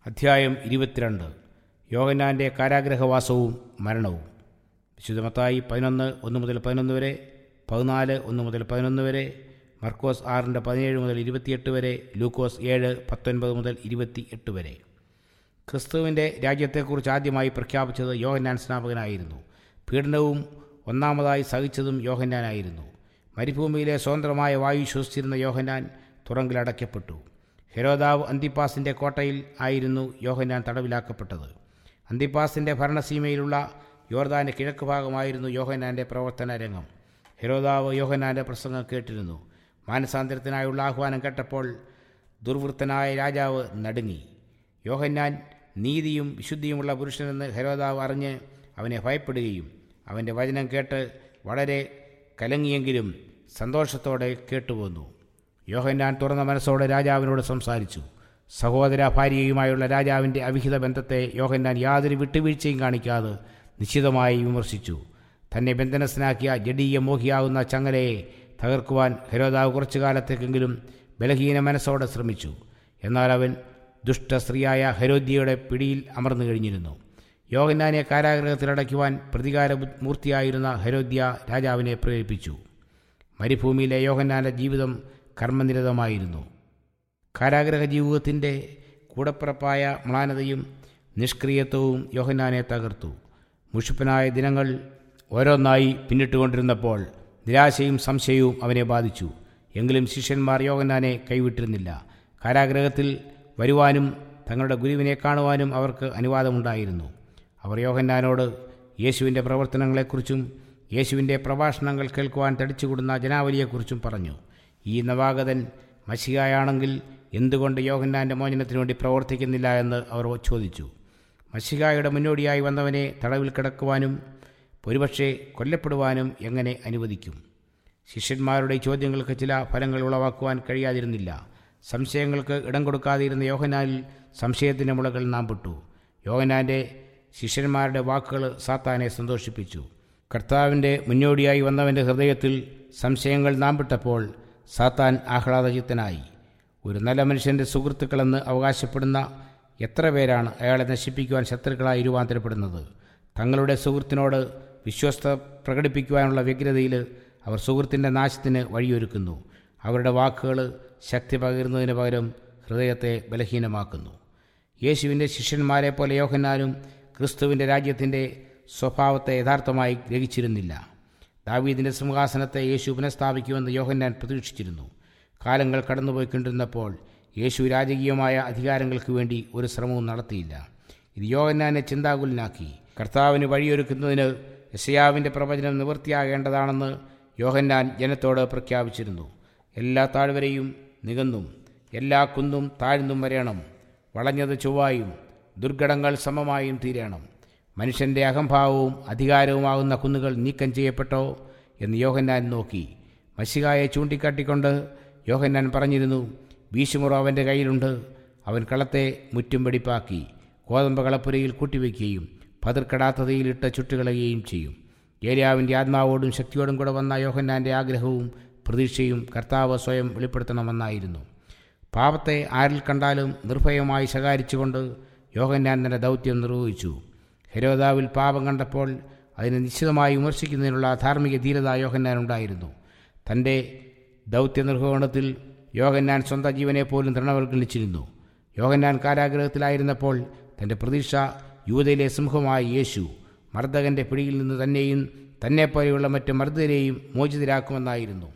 അധ്യായം ഇരുപത്തിരണ്ട് യോഹന്നാൻ്റെ കാരാഗ്രഹവാസവും മരണവും വിശുദ്ധമത്തായി പതിനൊന്ന് ഒന്ന് മുതൽ പതിനൊന്ന് വരെ പതിനാല് ഒന്ന് മുതൽ പതിനൊന്ന് വരെ മർക്കോസ് ആറിൻ്റെ പതിനേഴ് മുതൽ ഇരുപത്തിയെട്ട് വരെ ലൂക്കോസ് ഏഴ് പത്തൊൻപത് മുതൽ ഇരുപത്തി എട്ട് വരെ ക്രിസ്തുവിൻ്റെ രാജ്യത്തെക്കുറിച്ച് ആദ്യമായി പ്രഖ്യാപിച്ചത് യോഹന്നാൻ സ്നാപകനായിരുന്നു പീഡനവും ഒന്നാമതായി സഹിച്ചതും യോഹന്നാനായിരുന്നു മരുഭൂമിയിലെ സ്വതന്ത്രമായ വായു ശ്വസിച്ചിരുന്ന യോഹന്നാൻ തുറങ്കിലടയ്ക്കപ്പെട്ടു ഹെരോദാവ് അന്തിപ്പാസിൻ്റെ കോട്ടയിൽ ആയിരുന്നു യോഹന്നാൻ തടവിലാക്കപ്പെട്ടത് അന്തിപ്പാസിൻ്റെ ഭരണസീമയിലുള്ള യോർദാൻ്റെ കിഴക്ക് ഭാഗമായിരുന്നു യോഹന്നാൻ്റെ പ്രവർത്തന രംഗം ഹെരോദാവ് യോഹന്നാൻ്റെ പ്രസംഗം കേട്ടിരുന്നു മാനസാന്തരത്തിനായുള്ള ആഹ്വാനം കേട്ടപ്പോൾ ദുർവൃത്തനായ രാജാവ് നടുങ്ങി യോഹന്നാൻ നീതിയും വിശുദ്ധിയുമുള്ള പുരുഷനെന്ന് ഹെരോദാവ് അറിഞ്ഞ് അവനെ ഭയപ്പെടുകയും അവൻ്റെ വചനം കേട്ട് വളരെ കലങ്ങിയെങ്കിലും സന്തോഷത്തോടെ കേട്ടുപോന്നു യോഹന്നാൻ തുറന്ന മനസ്സോടെ രാജാവിനോട് സംസാരിച്ചു സഹോദര ഭാര്യയുമായുള്ള രാജാവിൻ്റെ അവിഹിത ബന്ധത്തെ യോഹന്നാൻ യാതൊരു വിട്ടുവീഴ്ചയും കാണിക്കാതെ നിശ്ചിതമായി വിമർശിച്ചു തന്നെ ബന്ധനസ്ഥനാക്കിയ ജഡീയ മോഹിയാവുന്ന ചങ്ങലയെ തകർക്കുവാൻ ഹെരോദാവ് കുറച്ചു കാലത്തേക്കെങ്കിലും ബലഹീന മനസ്സോടെ ശ്രമിച്ചു എന്നാൽ അവൻ ദുഷ്ടസ്ത്രീയായ ഹെരോദ്യയുടെ പിടിയിൽ അമർന്നു കഴിഞ്ഞിരുന്നു യോഹന്നാനെ കാരാഗ്രഹത്തിലടയ്ക്കുവാൻ പ്രതികാര മൂർത്തിയായിരുന്ന ഹെരോദ്യ രാജാവിനെ പ്രേരിപ്പിച്ചു മരുഭൂമിയിലെ യോഹന്നാൻ്റെ ജീവിതം കർമ്മനിരതമായിരുന്നു കാരാഗ്രഹ ജീവിതത്തിൻ്റെ കൂടപ്പിറപ്പായ മ്ലാനതയും നിഷ്ക്രിയത്വവും യോഹന്നാനെ തകർത്തു മുഷിപ്പനായ ദിനങ്ങൾ ഓരോന്നായി പിന്നിട്ടുകൊണ്ടിരുന്നപ്പോൾ നിരാശയും സംശയവും അവനെ ബാധിച്ചു എങ്കിലും ശിഷ്യന്മാർ യോഹന്നാനെ കൈവിട്ടിരുന്നില്ല കാരാഗ്രഹത്തിൽ വരുവാനും തങ്ങളുടെ ഗുരുവിനെ കാണുവാനും അവർക്ക് അനുവാദമുണ്ടായിരുന്നു അവർ യോഹന്നാനോട് യേശുവിൻ്റെ പ്രവർത്തനങ്ങളെക്കുറിച്ചും യേശുവിൻ്റെ പ്രഭാഷണങ്ങൾ കേൾക്കുവാൻ തടിച്ചുകൂടുന്ന ജനാവലിയെക്കുറിച്ചും പറഞ്ഞു ഈ നവാഗതൻ മഷികായാണെങ്കിൽ എന്തുകൊണ്ട് യോഹന്നാൻ്റെ മോചനത്തിനു വേണ്ടി പ്രവർത്തിക്കുന്നില്ല എന്ന് അവർ ചോദിച്ചു മഷികായുടെ മുന്നോടിയായി വന്നവനെ തടവിൽ കിടക്കുവാനും ഒരുപക്ഷെ കൊല്ലപ്പെടുവാനും എങ്ങനെ അനുവദിക്കും ശിഷ്യന്മാരുടെ ചോദ്യങ്ങൾക്ക് ചില ഫലങ്ങൾ ഉളവാക്കുവാൻ കഴിയാതിരുന്നില്ല സംശയങ്ങൾക്ക് ഇടം കൊടുക്കാതിരുന്ന യോഹനാനിൽ സംശയത്തിൻ്റെ മുളകൾ നാം പെട്ടു യോഹനാൻ്റെ ശിഷ്യന്മാരുടെ വാക്കുകൾ സാത്താനെ സന്തോഷിപ്പിച്ചു കർത്താവിൻ്റെ മുന്നോടിയായി വന്നവൻ്റെ ഹൃദയത്തിൽ സംശയങ്ങൾ നാം വിട്ടപ്പോൾ സാത്താൻ ആഹ്ലാദചിത്തനായി ഒരു നല്ല മനുഷ്യൻ്റെ സുഹൃത്തുക്കളെന്ന് അവകാശപ്പെടുന്ന എത്ര പേരാണ് അയാളെ നശിപ്പിക്കുവാൻ ശത്രുക്കളായി രൂപാന്തരപ്പെടുന്നത് തങ്ങളുടെ സുഹൃത്തിനോട് വിശ്വസ്ത പ്രകടിപ്പിക്കുവാനുള്ള വ്യഗ്രതയിൽ അവർ സുഹൃത്തിൻ്റെ നാശത്തിന് വഴിയൊരുക്കുന്നു അവരുടെ വാക്കുകൾ ശക്തി പകരുന്നതിന് പകരം ഹൃദയത്തെ ബലഹീനമാക്കുന്നു യേശുവിൻ്റെ ശിഷ്യന്മാരെ പോലെ യോഹന്നാനും ക്രിസ്തുവിൻ്റെ രാജ്യത്തിൻ്റെ സ്വഭാവത്തെ യഥാർത്ഥമായി ഗ്രഹിച്ചിരുന്നില്ല ദാവീദിൻ്റെ സിംഹാസനത്തെ യേശു പുനഃസ്ഥാപിക്കുമെന്ന് യോഹന്നാൻ പ്രതീക്ഷിച്ചിരുന്നു കാലങ്ങൾ കടന്നുപോയിക്കൊണ്ടിരുന്നപ്പോൾ യേശു രാജകീയമായ അധികാരങ്ങൾക്ക് വേണ്ടി ഒരു ശ്രമവും നടത്തിയില്ല ഇത് യോഹന്നാനെ ചിന്താകുലനാക്കി കർത്താവിന് വഴിയൊരുക്കുന്നതിന് യശയാവിൻ്റെ പ്രവചനം നിവൃത്തിയാകേണ്ടതാണെന്ന് യോഹന്നാൻ ജനത്തോട് പ്രഖ്യാപിച്ചിരുന്നു എല്ലാ താഴ്വരയും നികന്നും എല്ലാ കുന്നും താഴ്ന്നും വരയണം വളഞ്ഞത് ചൊവ്വായും ദുർഘടങ്ങൾ സമമായും തീരണം മനുഷ്യൻ്റെ അഹംഭാവവും അധികാരവുമാകുന്ന കുന്നുകൾ നീക്കം ചെയ്യപ്പെട്ടോ എന്ന് യോഹന്നാൻ നോക്കി മഷികായെ ചൂണ്ടിക്കാട്ടിക്കൊണ്ട് യോഹന്നാൻ പറഞ്ഞിരുന്നു വീശുമുറ അവൻ്റെ കയ്യിലുണ്ട് അവൻ കളത്തെ മുറ്റും വെടിപ്പാക്കി ഗോതമ്പ് കളപ്പുരയിൽ കൂട്ടിവെക്കുകയും പതിർക്കടാത്തതയിലിട്ട് ചുട്ടുകളയുകയും ചെയ്യും ഏലിയാവിൻ്റെ ആത്മാവോടും ശക്തിയോടും കൂടെ വന്ന യോഹന്നാൻ്റെ ആഗ്രഹവും പ്രതീക്ഷയും കർത്താവ് സ്വയം വെളിപ്പെടുത്തണമെന്നായിരുന്നു പാപത്തെ ആരിൽ കണ്ടാലും നിർഭയമായി ശകാരിച്ചുകൊണ്ട് യോഹന്നാൻ തൻ്റെ ദൗത്യം നിർവഹിച്ചു ഹെരോദാവിൽ പാപം കണ്ടപ്പോൾ അതിനെ നിശ്ചിതമായി വിമർശിക്കുന്നതിനുള്ള ധാർമ്മിക ധീരത യോഹന്നാൻ ഉണ്ടായിരുന്നു തൻ്റെ ദൗത്യ നിർവഹണത്തിൽ യോഹന്നാൻ സ്വന്തം ജീവനെ പോലും തൃണവൽക്കരിച്ചിരുന്നു യോഹന്നാൻ കാരാഗ്രഹത്തിലായിരുന്നപ്പോൾ തൻ്റെ പ്രതീക്ഷ യൂതയിലെ സിംഹമായ യേശു മർദ്ദകൻ്റെ പിടിയിൽ നിന്ന് തന്നെയും തന്നെപ്പോലെയുള്ള മറ്റ് മർദ്ദരെയും മോചിതരാക്കുമെന്നായിരുന്നു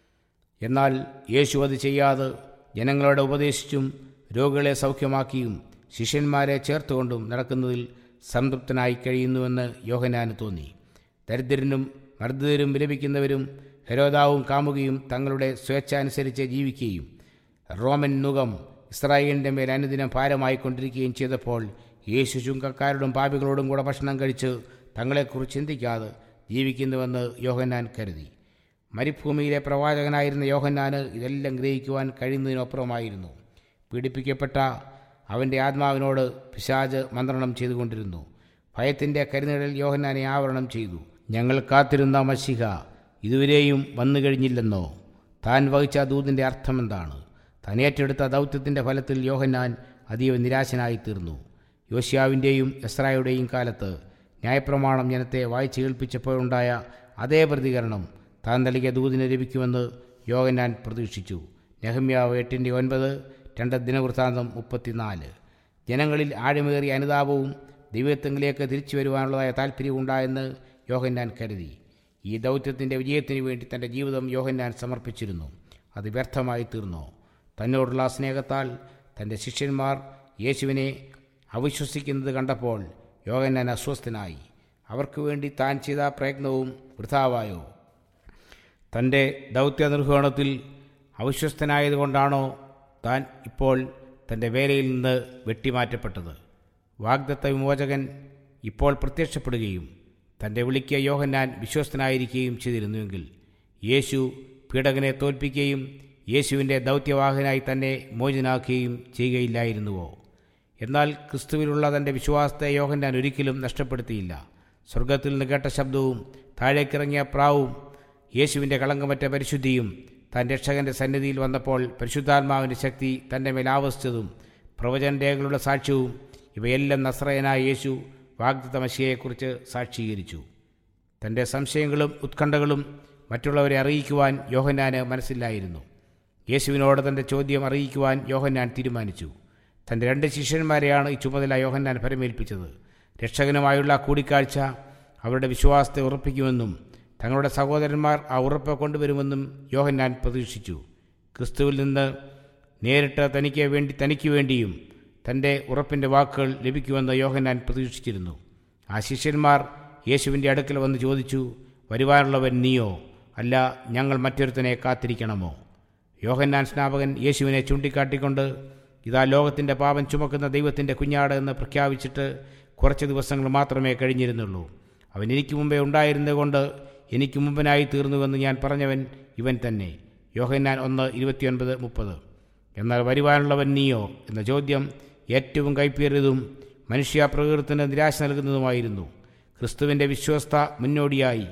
എന്നാൽ യേശു അത് ചെയ്യാതെ ജനങ്ങളോട് ഉപദേശിച്ചും രോഗികളെ സൗഖ്യമാക്കിയും ശിഷ്യന്മാരെ ചേർത്തുകൊണ്ടും നടക്കുന്നതിൽ സംതൃപ്തനായി കഴിയുന്നുവെന്ന് യോഹനാന് തോന്നി ദരിദ്രനും മർദ്ദിതരും വിലപിക്കുന്നവരും ഹരോദാവും കാമുകയും തങ്ങളുടെ സ്വേച്ഛ അനുസരിച്ച് ജീവിക്കുകയും റോമൻ നുകം ഇസ്രായേലിൻ്റെ മേൽ അനുദിനം ഭാരമായിക്കൊണ്ടിരിക്കുകയും ചെയ്തപ്പോൾ യേശു ചുങ്കക്കാരോടും പാപികളോടും കൂടെ ഭക്ഷണം കഴിച്ച് തങ്ങളെക്കുറിച്ച് ചിന്തിക്കാതെ ജീവിക്കുന്നുവെന്ന് യോഹന്നാൻ കരുതി മരുഭൂമിയിലെ പ്രവാചകനായിരുന്ന യോഹന്നാന് ഇതെല്ലാം ഗ്രഹിക്കുവാൻ കഴിയുന്നതിനപ്പുറമായിരുന്നു പീഡിപ്പിക്കപ്പെട്ട അവൻ്റെ ആത്മാവിനോട് പിശാജ് മന്ത്രണം ചെയ്തുകൊണ്ടിരുന്നു ഭയത്തിൻ്റെ കരുനിഴൽ യോഹന്നാനെ ആവരണം ചെയ്തു ഞങ്ങൾ കാത്തിരുന്ന മഷിക ഇതുവരെയും വന്നു കഴിഞ്ഞില്ലെന്നോ താൻ വഹിച്ച ദൂതിൻ്റെ അർത്ഥമെന്താണ് താൻ ഏറ്റെടുത്ത ദൗത്യത്തിൻ്റെ ഫലത്തിൽ യോഹന്നാൻ അതീവ നിരാശനായി തീർന്നു യോശ്യാവിൻ്റെയും എസ്രായുടെയും കാലത്ത് ന്യായപ്രമാണം ജനത്തെ വായിച്ചു കേൾപ്പിച്ചപ്പോഴുണ്ടായ അതേ പ്രതികരണം താൻ നൽകിയ ദൂതിന് ലഭിക്കുമെന്ന് യോഗനാൻ പ്രതീക്ഷിച്ചു നെഹമ്യാവ് എട്ടിൻ്റെ ഒൻപത് രണ്ട് ദിനവൃത്താന്തം മുപ്പത്തിനാല് ജനങ്ങളിൽ ആഴമേറിയ അനുതാപവും ദൈവത്വങ്ങളിലേക്ക് തിരിച്ചു വരുവാനുള്ളതായ താല്പര്യവും ഉണ്ടായെന്ന് യോഹന്നാൻ കരുതി ഈ ദൗത്യത്തിൻ്റെ വിജയത്തിനു വേണ്ടി തൻ്റെ ജീവിതം യോഹന്നാൻ സമർപ്പിച്ചിരുന്നു അത് വ്യർത്ഥമായി തീർന്നു തന്നോടുള്ള സ്നേഹത്താൽ തൻ്റെ ശിഷ്യന്മാർ യേശുവിനെ അവിശ്വസിക്കുന്നത് കണ്ടപ്പോൾ യോഹന്നാൻ അസ്വസ്ഥനായി അവർക്ക് വേണ്ടി താൻ ചെയ്ത പ്രയത്നവും വൃഥാവായോ തൻ്റെ ദൗത്യ നിർവഹണത്തിൽ അവിശ്വസ്തനായതുകൊണ്ടാണോ താൻ ഇപ്പോൾ തൻ്റെ വേലയിൽ നിന്ന് വെട്ടിമാറ്റപ്പെട്ടത് വാഗ്ദത്ത വിമോചകൻ ഇപ്പോൾ പ്രത്യക്ഷപ്പെടുകയും തൻ്റെ വിളിക്ക് യോഹന്നാൻ വിശ്വസ്തനായിരിക്കുകയും ചെയ്തിരുന്നുവെങ്കിൽ യേശു പീഡകനെ തോൽപ്പിക്കുകയും യേശുവിൻ്റെ ദൗത്യവാഹനായി തന്നെ മോചനാക്കുകയും ചെയ്യുകയില്ലായിരുന്നുവോ എന്നാൽ ക്രിസ്തുവിലുള്ള തൻ്റെ വിശ്വാസത്തെ യോഹന്നാൻ ഒരിക്കലും നഷ്ടപ്പെടുത്തിയില്ല സ്വർഗത്തിൽ നിന്ന് കേട്ട ശബ്ദവും താഴേക്കിറങ്ങിയ പ്രാവും യേശുവിൻ്റെ കളങ്കമറ്റ പരിശുദ്ധിയും താൻ രക്ഷകൻ്റെ സന്നിധിയിൽ വന്നപ്പോൾ പരിശുദ്ധാത്മാവിൻ്റെ ശക്തി തൻ്റെ മേൽ ആവസിച്ചതും പ്രവചന രേഖകളുടെ സാക്ഷ്യവും ഇവയെല്ലാം നസ്രയനായ യേശു വാഗ്ദത്ത മഷിയെക്കുറിച്ച് സാക്ഷീകരിച്ചു തൻ്റെ സംശയങ്ങളും ഉത്കണ്ഠകളും മറ്റുള്ളവരെ അറിയിക്കുവാൻ യോഹന്നാന് മനസ്സില്ലായിരുന്നു യേശുവിനോട് തൻ്റെ ചോദ്യം അറിയിക്കുവാൻ യോഹന്നാൻ തീരുമാനിച്ചു തൻ്റെ രണ്ട് ശിഷ്യന്മാരെയാണ് ഈ ചുമതല യോഹന്നാൻ പരമേൽപ്പിച്ചത് രക്ഷകനുമായുള്ള കൂടിക്കാഴ്ച അവരുടെ വിശ്വാസത്തെ ഉറപ്പിക്കുമെന്നും തങ്ങളുടെ സഹോദരന്മാർ ആ ഉറപ്പ് കൊണ്ടുവരുമെന്നും യോഹന്നാൻ പ്രതീക്ഷിച്ചു ക്രിസ്തുവിൽ നിന്ന് നേരിട്ട് തനിക്ക് വേണ്ടി തനിക്ക് വേണ്ടിയും തൻ്റെ ഉറപ്പിൻ്റെ വാക്കുകൾ ലഭിക്കുമെന്ന് യോഹന്നാൻ പ്രതീക്ഷിച്ചിരുന്നു ആ ശിഷ്യന്മാർ യേശുവിൻ്റെ അടുക്കൽ വന്ന് ചോദിച്ചു വരുവാനുള്ളവൻ നീയോ അല്ല ഞങ്ങൾ മറ്റൊരുത്തനെ കാത്തിരിക്കണമോ യോഹന്നാൻ സ്നാപകൻ യേശുവിനെ ചൂണ്ടിക്കാട്ടിക്കൊണ്ട് ഇതാ ലോകത്തിൻ്റെ പാപം ചുമക്കുന്ന ദൈവത്തിൻ്റെ കുഞ്ഞാട് എന്ന് പ്രഖ്യാപിച്ചിട്ട് കുറച്ച് ദിവസങ്ങൾ മാത്രമേ കഴിഞ്ഞിരുന്നുള്ളൂ അവൻ എനിക്ക് മുമ്പേ ഉണ്ടായിരുന്നതുകൊണ്ട് എനിക്ക് മുമ്പനായി തീർന്നുവെന്ന് ഞാൻ പറഞ്ഞവൻ ഇവൻ തന്നെ യോഹന്നാൻ ഒന്ന് ഇരുപത്തിയൊൻപത് മുപ്പത് എന്നാൽ വരുവാനുള്ളവൻ നീയോ എന്ന ചോദ്യം ഏറ്റവും കൈപ്പേറിയതും മനുഷ്യ പ്രകൃതത്തിന് നിരാശ നൽകുന്നതുമായിരുന്നു ക്രിസ്തുവിൻ്റെ വിശ്വസ്ത മുന്നോടിയായി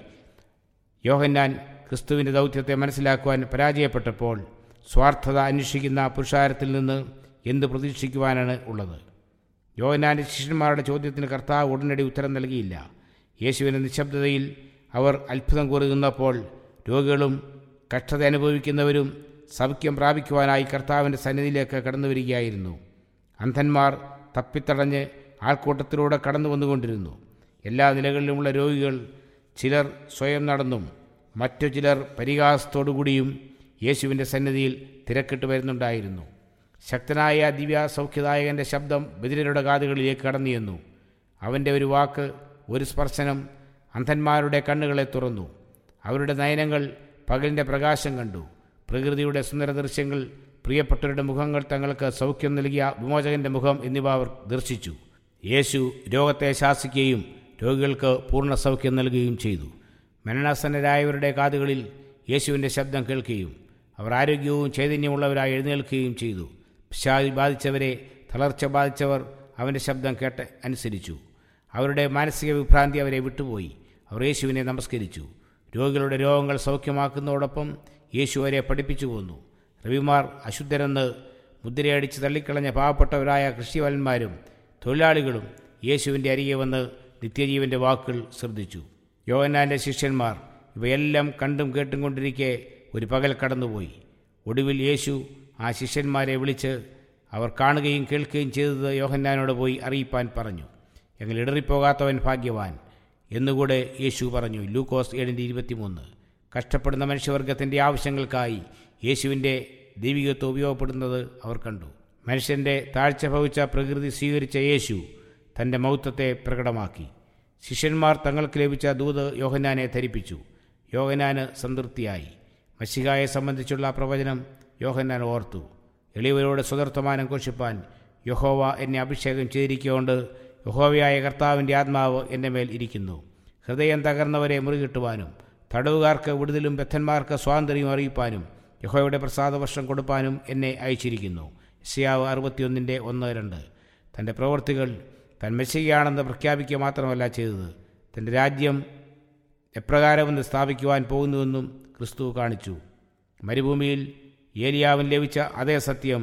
യോഹന്നാൻ ക്രിസ്തുവിൻ്റെ ദൗത്യത്തെ മനസ്സിലാക്കുവാൻ പരാജയപ്പെട്ടപ്പോൾ സ്വാർത്ഥത അന്വേഷിക്കുന്ന പുരുഷാരത്തിൽ നിന്ന് എന്ത് പ്രതീക്ഷിക്കുവാനാണ് ഉള്ളത് യോഹന്നാൻ്റെ ശിഷ്യന്മാരുടെ ചോദ്യത്തിന് കർത്താവ് ഉടനടി ഉത്തരം നൽകിയില്ല യേശുവിൻ്റെ നിശബ്ദതയിൽ അവർ അത്ഭുതം കുറുകുന്നപ്പോൾ രോഗികളും കഷ്ടത അനുഭവിക്കുന്നവരും സൗഖ്യം പ്രാപിക്കുവാനായി കർത്താവിൻ്റെ സന്നിധിയിലേക്ക് കടന്നു വരികയായിരുന്നു അന്ധന്മാർ തപ്പിത്തടഞ്ഞ് ആൾക്കൂട്ടത്തിലൂടെ കടന്നു വന്നുകൊണ്ടിരുന്നു എല്ലാ നിലകളിലുമുള്ള രോഗികൾ ചിലർ സ്വയം നടന്നും മറ്റു ചിലർ പരിഹാസത്തോടുകൂടിയും യേശുവിൻ്റെ സന്നിധിയിൽ തിരക്കിട്ട് വരുന്നുണ്ടായിരുന്നു ശക്തനായ ദിവ്യ സൗഖ്യദായകൻ്റെ ശബ്ദം ബദിരരുടെ കാതുകളിലേക്ക് കടന്നു ചെന്നു അവൻ്റെ ഒരു വാക്ക് ഒരു സ്പർശനം അന്ധന്മാരുടെ കണ്ണുകളെ തുറന്നു അവരുടെ നയനങ്ങൾ പകലിൻ്റെ പ്രകാശം കണ്ടു പ്രകൃതിയുടെ സുന്ദര ദൃശ്യങ്ങൾ പ്രിയപ്പെട്ടവരുടെ മുഖങ്ങൾ തങ്ങൾക്ക് സൗഖ്യം നൽകിയ വിമോചകന്റെ മുഖം എന്നിവ അവർ ദർശിച്ചു യേശു രോഗത്തെ ശാസിക്കുകയും രോഗികൾക്ക് പൂർണ്ണ സൗഖ്യം നൽകുകയും ചെയ്തു മരണാസന്നരായവരുടെ കാതുകളിൽ യേശുവിൻ്റെ ശബ്ദം കേൾക്കുകയും അവർ ആരോഗ്യവും ചൈതന്യമുള്ളവരായി എഴുന്നേൽക്കുകയും ചെയ്തു പിശാചി ബാധിച്ചവരെ തളർച്ച ബാധിച്ചവർ അവൻ്റെ ശബ്ദം കേട്ട് അനുസരിച്ചു അവരുടെ മാനസിക വിഭ്രാന്തി അവരെ വിട്ടുപോയി അവർ യേശുവിനെ നമസ്കരിച്ചു രോഗികളുടെ രോഗങ്ങൾ സൗഖ്യമാക്കുന്നതോടൊപ്പം യേശു അവരെ പഠിപ്പിച്ചു പോന്നു റവിമാർ അശുദ്ധരെന്ന് മുദ്രയടിച്ച് തള്ളിക്കളഞ്ഞ പാവപ്പെട്ടവരായ കൃഷിവലന്മാരും തൊഴിലാളികളും യേശുവിൻ്റെ അരികെ വന്ന് നിത്യജീവൻ്റെ വാക്കുകൾ ശ്രദ്ധിച്ചു യോഹന്നാൻ്റെ ശിഷ്യന്മാർ ഇവയെല്ലാം കണ്ടും കേട്ടും കൊണ്ടിരിക്കെ ഒരു പകൽ കടന്നുപോയി ഒടുവിൽ യേശു ആ ശിഷ്യന്മാരെ വിളിച്ച് അവർ കാണുകയും കേൾക്കുകയും ചെയ്തത് യോഹന്നാനോട് പോയി അറിയിപ്പാൻ പറഞ്ഞു എങ്കിൽ ഇടറിപ്പോകാത്തവൻ ഭാഗ്യവാൻ എന്നുകൂടെ യേശു പറഞ്ഞു ലൂക്കോസ് ഏഴിൻ്റെ ഇരുപത്തിമൂന്ന് കഷ്ടപ്പെടുന്ന മനുഷ്യവർഗത്തിൻ്റെ ആവശ്യങ്ങൾക്കായി യേശുവിൻ്റെ ദൈവികത്വം ഉപയോഗപ്പെടുന്നത് അവർ കണ്ടു മനുഷ്യൻ്റെ താഴ്ച ഭവിച്ച പ്രകൃതി സ്വീകരിച്ച യേശു തൻ്റെ മൗത്വത്തെ പ്രകടമാക്കി ശിഷ്യന്മാർ തങ്ങൾക്ക് ലഭിച്ച ദൂത് യോഹനാനെ ധരിപ്പിച്ചു യോഹനാന് സംതൃപ്തിയായി മഷികായെ സംബന്ധിച്ചുള്ള പ്രവചനം യോഹന്നാൻ ഓർത്തു എളിയവരോട് സ്വതർത്ഥമാനം ഘോഷിപ്പാൻ യഹോവ എന്നെ അഭിഷേകം ചെയ്തിരിക്കൊണ്ട് യഹോവയായ കർത്താവിൻ്റെ ആത്മാവ് എൻ്റെ മേൽ ഇരിക്കുന്നു ഹൃദയം തകർന്നവരെ മുറികിട്ടുവാനും തടവുകാർക്ക് വിടുതലും ബദ്ധന്മാർക്ക് സ്വാതന്ത്ര്യം അറിയിപ്പാനും യഹോയുടെ പ്രസാദവർഷം കൊടുപ്പാനും എന്നെ അയച്ചിരിക്കുന്നു ഇസിയാവ് അറുപത്തിയൊന്നിൻ്റെ ഒന്ന് രണ്ട് തൻ്റെ പ്രവൃത്തികൾ താൻ മെസ്സിയാണെന്ന് പ്രഖ്യാപിക്കുക മാത്രമല്ല ചെയ്തത് തൻ്റെ രാജ്യം എപ്രകാരമെന്ന് സ്ഥാപിക്കുവാൻ പോകുന്നുവെന്നും ക്രിസ്തു കാണിച്ചു മരുഭൂമിയിൽ ഏലിയാവിന് ലഭിച്ച അതേ സത്യം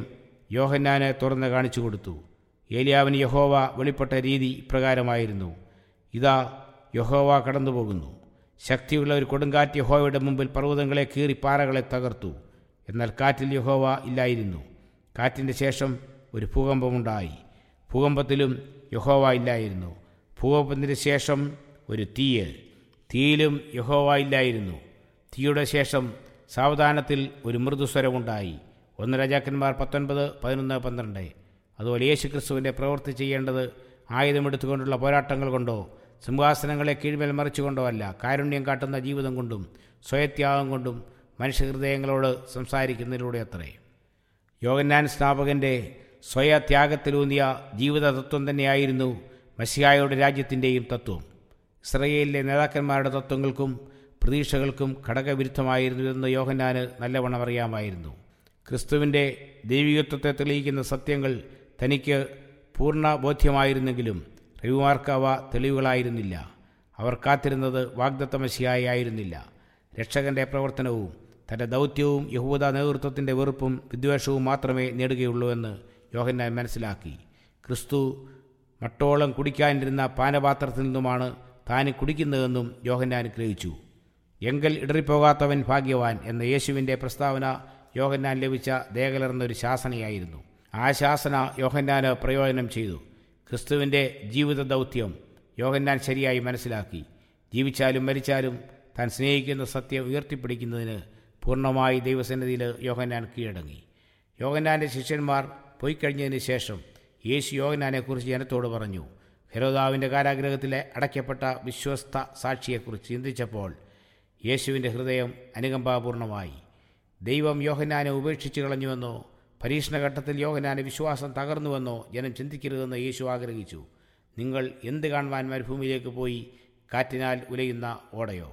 യോഹന്നാന് തുറന്ന് കാണിച്ചു കൊടുത്തു ഏലിയാവിന് യഹോവ വെളിപ്പെട്ട രീതി ഇപ്രകാരമായിരുന്നു ഇതാ യഹോവ കടന്നുപോകുന്നു ശക്തിയുള്ള ഒരു കൊടുങ്കാറ്റ് യഹോവയുടെ മുമ്പിൽ പർവ്വതങ്ങളെ കീറി പാറകളെ തകർത്തു എന്നാൽ കാറ്റിൽ യഹോവ ഇല്ലായിരുന്നു കാറ്റിൻ്റെ ശേഷം ഒരു ഭൂകമ്പമുണ്ടായി ഭൂകമ്പത്തിലും യഹോവ ഇല്ലായിരുന്നു ഭൂകമ്പത്തിന് ശേഷം ഒരു തീയ് തീയിലും യഹോവ ഇല്ലായിരുന്നു തീയുടെ ശേഷം സാവധാനത്തിൽ ഒരു മൃദുസ്വരമുണ്ടായി ഒന്ന് രാജാക്കന്മാർ പത്തൊൻപത് പതിനൊന്ന് പന്ത്രണ്ട് അതുപോലെ യേശു ക്രിസ്തുവിൻ്റെ പ്രവൃത്തി ചെയ്യേണ്ടത് ആയുധമെടുത്തുകൊണ്ടുള്ള പോരാട്ടങ്ങൾ കൊണ്ടോ സിംഹാസനങ്ങളെ കീഴ്മേൽ മറിച്ചുകൊണ്ടോ അല്ല കാരുണ്യം കാട്ടുന്ന ജീവിതം കൊണ്ടും സ്വയത്യാഗം കൊണ്ടും മനുഷ്യഹൃദയങ്ങളോട് സംസാരിക്കുന്നതിലൂടെ അത്രേ യോഗന്നാൻ സ്നാപകൻ്റെ സ്വയത്യാഗത്തിലൂന്നിയ ജീവിത തത്വം തന്നെയായിരുന്നു മസിഹായുടെ രാജ്യത്തിൻ്റെയും തത്വം ഇസ്രയേലിലെ നേതാക്കന്മാരുടെ തത്വങ്ങൾക്കും പ്രതീക്ഷകൾക്കും ഘടകവിരുദ്ധമായിരുന്നുവെന്ന് യോഹന്നാന് നല്ലവണ്ണം അറിയാമായിരുന്നു ക്രിസ്തുവിൻ്റെ ദൈവികത്വത്തെ തെളിയിക്കുന്ന സത്യങ്ങൾ തനിക്ക് പൂർണ്ണ ബോധ്യമായിരുന്നെങ്കിലും റവിമാർക്ക് അവ തെളിവുകളായിരുന്നില്ല അവർ കാത്തിരുന്നത് വാഗ്ദത്ത മസിയായി ആയിരുന്നില്ല രക്ഷകന്റെ പ്രവർത്തനവും തൻ്റെ ദൗത്യവും യഹൂദ നേതൃത്വത്തിൻ്റെ വെറുപ്പും വിദ്വേഷവും മാത്രമേ നേടുകയുള്ളൂ എന്ന് യോഹന്നാൻ മനസ്സിലാക്കി ക്രിസ്തു മട്ടോളം കുടിക്കാനിരുന്ന പാനപാത്രത്തിൽ നിന്നുമാണ് താൻ കുടിക്കുന്നതെന്നും യോഹന്നാൻ ഗ്രഹിച്ചു എങ്കൽ ഇടറിപ്പോകാത്തവൻ ഭാഗ്യവാൻ എന്ന യേശുവിൻ്റെ പ്രസ്താവന യോഹന്നാൻ ലഭിച്ച ദേകലർന്നൊരു ശാസനയായിരുന്നു ആ ശാസന യോഹന്നാന് പ്രയോജനം ചെയ്തു ക്രിസ്തുവിൻ്റെ ജീവിത ദൗത്യം യോഹന്നാൻ ശരിയായി മനസ്സിലാക്കി ജീവിച്ചാലും മരിച്ചാലും താൻ സ്നേഹിക്കുന്ന സത്യം ഉയർത്തിപ്പിടിക്കുന്നതിന് പൂർണ്ണമായി ദൈവസന്നിധിയിൽ യോഹന്നാൻ കീഴടങ്ങി യോഹന്നാൻ്റെ ശിഷ്യന്മാർ പോയിക്കഴിഞ്ഞതിന് ശേഷം യേശു യോഹന്നാനെക്കുറിച്ച് ജനത്തോട് പറഞ്ഞു ഹെരോദാവിൻ്റെ കാരാഗ്രഹത്തിലെ അടയ്ക്കപ്പെട്ട വിശ്വസ്ത സാക്ഷിയെക്കുറിച്ച് ചിന്തിച്ചപ്പോൾ യേശുവിൻ്റെ ഹൃദയം അനുകമ്പാപൂർണമായി ദൈവം യോഹന്നാനെ ഉപേക്ഷിച്ചു കളഞ്ഞുവെന്നോ പരീക്ഷണഘട്ടത്തിൽ യോഹനാന്റെ വിശ്വാസം തകർന്നുവെന്നോ ജനം ചിന്തിക്കരുതെന്ന് യേശു ആഗ്രഹിച്ചു നിങ്ങൾ എന്ത് കാണുവാൻ മരുഭൂമിയിലേക്ക് പോയി കാറ്റിനാൽ ഉലയുന്ന ഓടയോ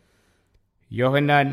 യോഹന്നാൻ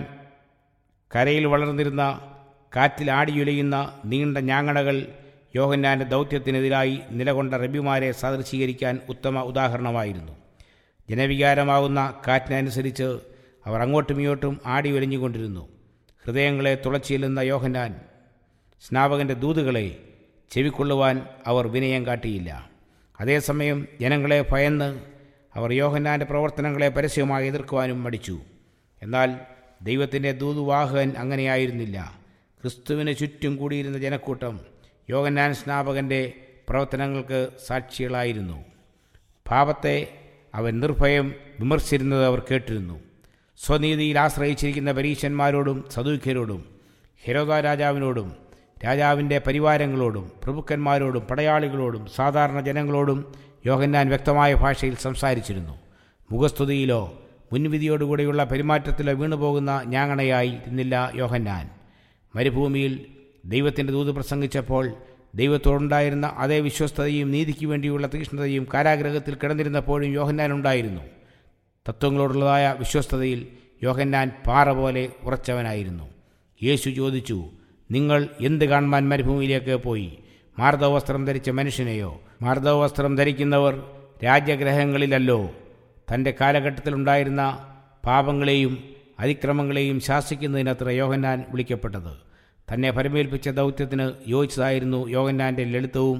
കരയിൽ വളർന്നിരുന്ന കാറ്റിൽ ആടിയുലയുന്ന നീണ്ട ഞാങ്ങണകൾ യോഹന്നാന്റെ ദൗത്യത്തിനെതിരായി നിലകൊണ്ട റബിമാരെ സദൃശീകരിക്കാൻ ഉത്തമ ഉദാഹരണമായിരുന്നു ജനവികാരമാവുന്ന കാറ്റിനനുസരിച്ച് അവർ അങ്ങോട്ടും ഇങ്ങോട്ടും ആടി ഉലഞ്ഞുകൊണ്ടിരുന്നു ഹൃദയങ്ങളെ തുളച്ചില്ലുന്ന യോഹന്നാൻ സ്നാപകൻ്റെ ദൂതുകളെ ചെവിക്കൊള്ളുവാൻ അവർ വിനയം കാട്ടിയില്ല അതേസമയം ജനങ്ങളെ ഭയന്ന് അവർ യോഹന്നാൻ്റെ പ്രവർത്തനങ്ങളെ പരസ്യമായി എതിർക്കുവാനും മടിച്ചു എന്നാൽ ദൈവത്തിൻ്റെ ദൂതുവാഹകൻ അങ്ങനെയായിരുന്നില്ല ക്രിസ്തുവിന് ചുറ്റും കൂടിയിരുന്ന ജനക്കൂട്ടം യോഹന്നാൻ സ്നാപകൻ്റെ പ്രവർത്തനങ്ങൾക്ക് സാക്ഷികളായിരുന്നു പാപത്തെ അവൻ നിർഭയം വിമർശിച്ചിരുന്നത് അവർ കേട്ടിരുന്നു സ്വനീതിയിൽ ആശ്രയിച്ചിരിക്കുന്ന പരീശന്മാരോടും സദൂഖ്യരോടും ഹെരോദ രാജാവിനോടും രാജാവിൻ്റെ പരിവാരങ്ങളോടും പ്രഭുക്കന്മാരോടും പടയാളികളോടും സാധാരണ ജനങ്ങളോടും യോഹന്നാൻ വ്യക്തമായ ഭാഷയിൽ സംസാരിച്ചിരുന്നു മുഖസ്തുതിയിലോ മുൻവിധിയോടുകൂടിയുള്ള പെരുമാറ്റത്തിലോ വീണുപോകുന്ന ഞാങ്ങണയായി ഇരുന്നില്ല യോഹന്നാൻ മരുഭൂമിയിൽ ദൈവത്തിൻ്റെ ദൂത് പ്രസംഗിച്ചപ്പോൾ ദൈവത്തോടുണ്ടായിരുന്ന അതേ വിശ്വസ്തതയും നീതിക്ക് വേണ്ടിയുള്ള തീക്ഷ്ണതയും കാരാഗ്രഹത്തിൽ കിടന്നിരുന്നപ്പോഴും യോഹന്നാൻ ഉണ്ടായിരുന്നു തത്വങ്ങളോടുള്ളതായ വിശ്വസ്തതയിൽ യോഹന്നാൻ പാറ പോലെ ഉറച്ചവനായിരുന്നു യേശു ചോദിച്ചു നിങ്ങൾ എന്ത് കാണുവാൻ മരുഭൂമിയിലേക്ക് പോയി മാർദ്ദവസ്ത്രം ധരിച്ച മനുഷ്യനെയോ മാർദ്ദവസ്ത്രം ധരിക്കുന്നവർ രാജ്യഗ്രഹങ്ങളിലല്ലോ തൻ്റെ കാലഘട്ടത്തിലുണ്ടായിരുന്ന പാപങ്ങളെയും അതിക്രമങ്ങളെയും ശാസിക്കുന്നതിനത്ര യോഹന്നാൻ വിളിക്കപ്പെട്ടത് തന്നെ പരമേൽപ്പിച്ച ദൗത്യത്തിന് യോജിച്ചതായിരുന്നു യോഹന്നാൻ്റെ ലളിതവും